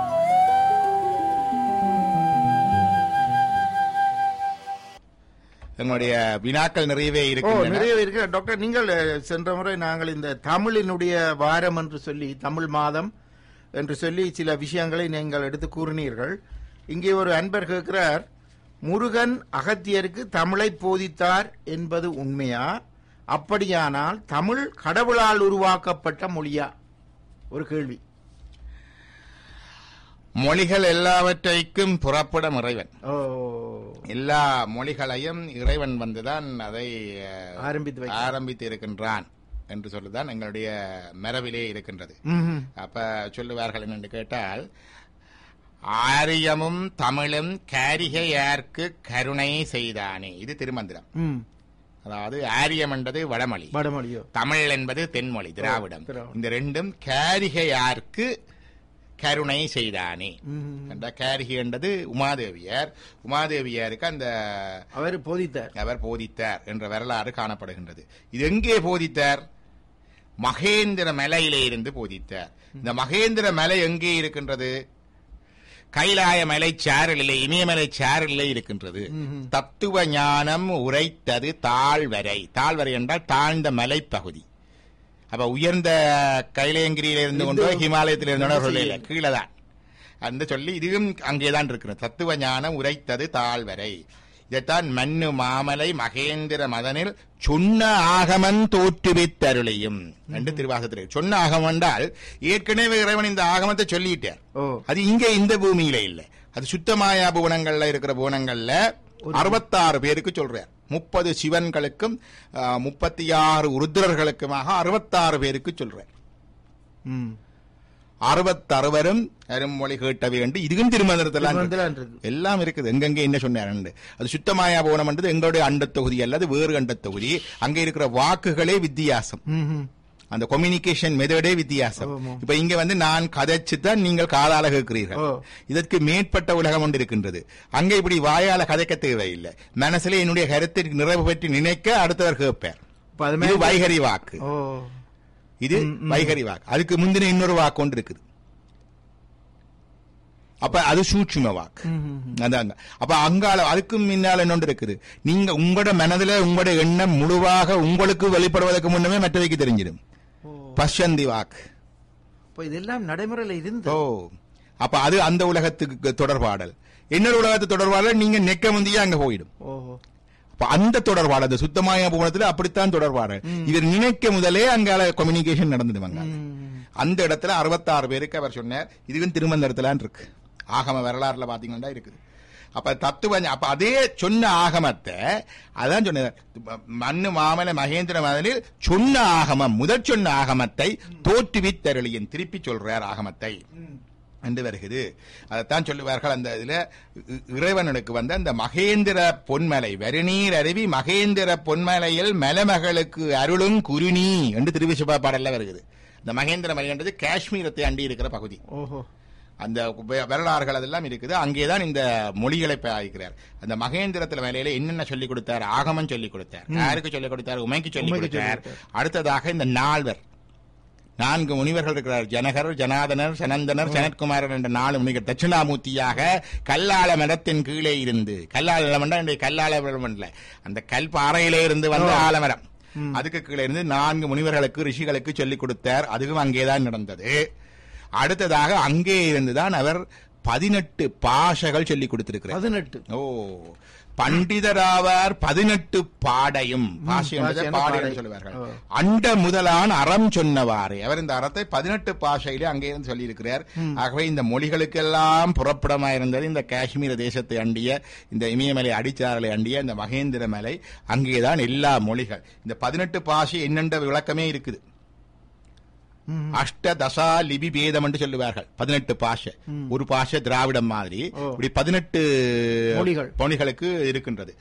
எங்களுடைய வினாக்கள் நிறையவே ஓ இருக்கின்றன நிறைய இருக்கு டாக்டர் நீங்கள் அஹ், சென்ற முறை நாங்கள் இந்த தமிழினுடைய வாரம் என்று சொல்லி தமிழ் மாதம் என்று சொல்லி சில விஷயங்களை நீங்கள் எடுத்து கூறினீர்கள் இங்கே ஒரு அன்பர் கேட்கிறார் முருகன் அகத்தியருக்கு தமிழை போதித்தார் என்பது உண்மையா அப்படியானால் தமிழ் கடவுளால் உருவாக்கப்பட்ட மொழியா ஒரு கேள்வி மொழிகள் எல்லாவற்றைக்கும் புறப்படும் இறைவன் ஓ எல்லா மொழிகளையும் இறைவன் வந்துதான் அதை அஹ், ஆரம்பித்து வைக்கிறார். ஆரம்பித்து இருக்கின்றான் என்று சொல்லுதான் எங்களுடைய மரபிலே இருக்கின்றது ம்ஹும். அப்ப சொல்லுவார்கள் என்று கேட்டால் ஆரியமும் தமிழும் காரிகையார்க்கு கருணை செய்தானே இது திருமந்திரம் ம் அதாவது ஆரியம் என்பது வடமொழி வடமொழியோ தமிழ் என்பது தென்மொழி திராவிடம் திராவிடம். இந்த ரெண்டும் காரிகையார்க்கு கருணை செய்தானே ம்ஹும். அந்த காரிகை என்றது உமாதேவியார் உமாதேவியாருக்கு அந்த அவர் போதித்தார் அவர் போதித்தார் என்ற வரலாறு காணப்படுகின்றது இது எங்கே போதித்தார் மகேந்திர மலையிலே இருந்து போதித்தார் இந்த மகேந்திர மலை எங்கே இருக்கின்றது கைலாய மலை சாரலிலே இமயமலை சாரலிலே இருக்கின்றது தத்துவ ஞானம் உரைத்தது தாழ்வரை தாழ்வரை என்றால் தாழ்ந்த மலைப்பகுதி அப்ப உயர்ந்த கைலயங்கிரியில இருந்து கொண்டோ ஹிமாலயத்தில் இருந்தோ சொல்லல கீழே தான் அந்த சொல்லி இதுவும் அங்கேதான் இருக்கிறது தத்துவ ஞானம் உரைத்தது தாழ்வரை இதைத்தான் மன்னு மாமலை மகேந்திர மதனில் சொன்ன ஆகமன் தோற்றுவித்தருளையும் என்று திருவாசத்தில் இருக்கு. சொன்ன ஆகமம் என்றால் ஏற்கனவே இறைவன் இந்த ஆகமத்தை சொல்லிட்டார் ஓ அது இங்க இந்த பூமியில இல்ல அது சுத்தமாயா புவனங்கள்ல இருக்கிற புவனங்கள்ல அறுபத்தாறு பேருக்கு சொல்றார் முப்பது சிவன்களுக்கும் முப்பத்தி ஆறு உருத்திரர்களுக்குமாக அறுபத்தாறு பேருக்கு சொல்றார் ம் அறுபத்தறுவரும் அருமொழி கேட்ட வேண்டும் இதுவும் திருமந்திரத்தெல்லாம் இருக்கு. திருமந்திரம் இருக்கு. எல்லாம் இருக்குது எங்கெங்க என்ன சொன்னார் அது சுத்தமாயா போனம் என்றது எங்களுடைய அண்டத் தொகுதி அல்லது வேறு அண்டத் தொகுதி அங்க இருக்கிற வாக்குகளே வித்தியாசம் ம்ஹும். அந்த கம்யூனிகேஷன் மெத்தடே வித்தியாசம் ஆமா. இப்ப இங்க வந்து நான் கதைச்சு தான் நீங்கள் காதால கேட்கிறீர்கள் ஓ. இதற்கு மேற்பட்ட உலகம் ஒன்று இருக்கின்றது அங்க இப்படி வாயால கதைக்க தேவையில்லை மனசுல என்னுடைய கருத்தை நிறைவு பெற்று நினைக்க அடுத்தவர் கேட்பார் இப்ப அது இது மாதிரி- வைகரி வாக்கு ஓ இது வைகரி வாக்கு அதுக்கு முந்தின இன்னொரு வாக்கு ஒன்று இருக்குது அப்ப அது சூட்சும வாக்கு அதாங்க அப்ப அங்கால அதுக்கும் முன்னால இன்னொன்று இருக்குது நீங்க உங்களோட மனதுல உங்களோட எண்ணம் முழுவாக உங்களுக்கு வெளிப்படுவதற்கு முன்னமே மற்றவைக்கு தெரிஞ்சிடும் பஷந்தி வாக்கு இப்ப இதெல்லாம் நடைமுறையில இருந்து ஓ அப்ப அது அந்த உலகத்துக்கு தொடர்பாடல் இன்னொரு உலகத்து தொடர்பாடல் நீங்க நெக்க முந்தியே அங்க போயிடும் ஓ அப்ப அந்த தொடர்பாடல் அந்த சுத்தமாய புவனத்துல அப்படித்தான் தொடர்பாடல் இவர் நினைக்க முதலே அங்கால கம்யூனிகேஷன் நடந்துடுவாங்க அந்த இடத்துல அறுபத்தாறு பேருக்கு அவர் சொன்னார் இதுவும் திருமந்திரத்திலான் இருக்கு ஆகம வரலாறுல பாத்தீங்கன்னா இருக்குது அப்ப தத்துவ ஞா- அப்ப அதே சொன்ன ஆகமத்தை அதான் சொன்னார் மண்ணு மாமல மகேந்திர மதனில் சொன்ன ஆகமம் முதற் சொன்ன ஆகமத்தை தோற்றுவித்தருளியின் திருப்பி சொல்றார் ஆகமத்தை என்று வருகிறது அதைத்தான் சொல்லுவார்கள் அந்த இதுல இ- இறைவனுக்கு வந்து அந்த மகேந்திர பொன்மலை வருநீர் அருவி மகேந்திர பொன்மலையில் மலமகளுக்கு அருளும் குருணி என்று திருவிசுபா பாடல்ல வருகிறது இந்த மகேந்திர மலை என்றது காஷ்மீரத்தை அண்டி இருக்கிற பகுதி ஓஹோ அந்த வெ- வரலாறுகள் அதெல்லாம் இருக்குது அங்கேதான் இந்த மொழிகளை பாய்க்கிறார் அந்த மகேந்திரத்துல மேலையில என்னென்ன சொல்லிக் கொடுத்தார் ஆகமம் சொல்லிக் கொடுத்தார் யாருக்கு சொல்லிக் கொடுத்தார் உமைக்கு சொல்லிக் உமைக்கு சொல்லிக் கொடுத்தார் அடுத்ததாக இந்த நால்வர் நான்கு முனிவர்கள் இருக்கிறார் ஜனகர் ஜனாதனர் சனந்தனர் சனத்குமாரர் என்ற நாலு முனிவர் தட்சிணாமூர்த்தியாக கல்லாள மரத்தின் கீழே இருந்து கல்லாள மரம் இன்றைய கல்லாள மரம் இல்ல அந்த கல் பாறையிலே இருந்து வந்த ஆலமரம் அதுக்கு கீழே இருந்து நான்கு முனிவர்களுக்கு ரிஷிகளுக்கு சொல்லிக் கொடுத்தார் அதுவும் அங்கேதான் நடந்தது அடுத்ததாக அங்கே இருந்துதான் அவர் பதினெட்டு பாஷைகள் சொல்லிக் கொடுத்திருக்கிறார் பதினெட்டு ஓ பண்டிதராவார் பதினெட்டு பாடையும் பாஷை என்பதை பாஷை என பாடை பாடை. என்று சொல்லுவார்கள் ஓ. அண்ட முதலான் அறம் சொன்னவாறு அவர் இந்த அறத்தை பதினெட்டு பாஷையிலே அங்கே இருந்து சொல்லியிருக்கிறார் ஆகவே இந்த மொழிகளுக்கெல்லாம் புறப்படமாயிருந்தது இந்த காஷ்மீர தேசத்தை அண்டிய இந்த இமயமலை அடிச்சாரலை அண்டிய இந்த மகேந்திர மலை அங்கேதான் எல்லா மொழிகள் இந்த பதினெட்டு பாஷை என்னென்ற விளக்கமே இருக்குது அஷ்ட தசா லிபி பேதம் என்று சொல்லுவார்கள் பதினெட்டு பாஷை ஒரு பாஷை திராவிடம் மாதிரி இப்படி பதினெட்டு மொழிகள். மொழிகளுக்கு இருக்கின்றது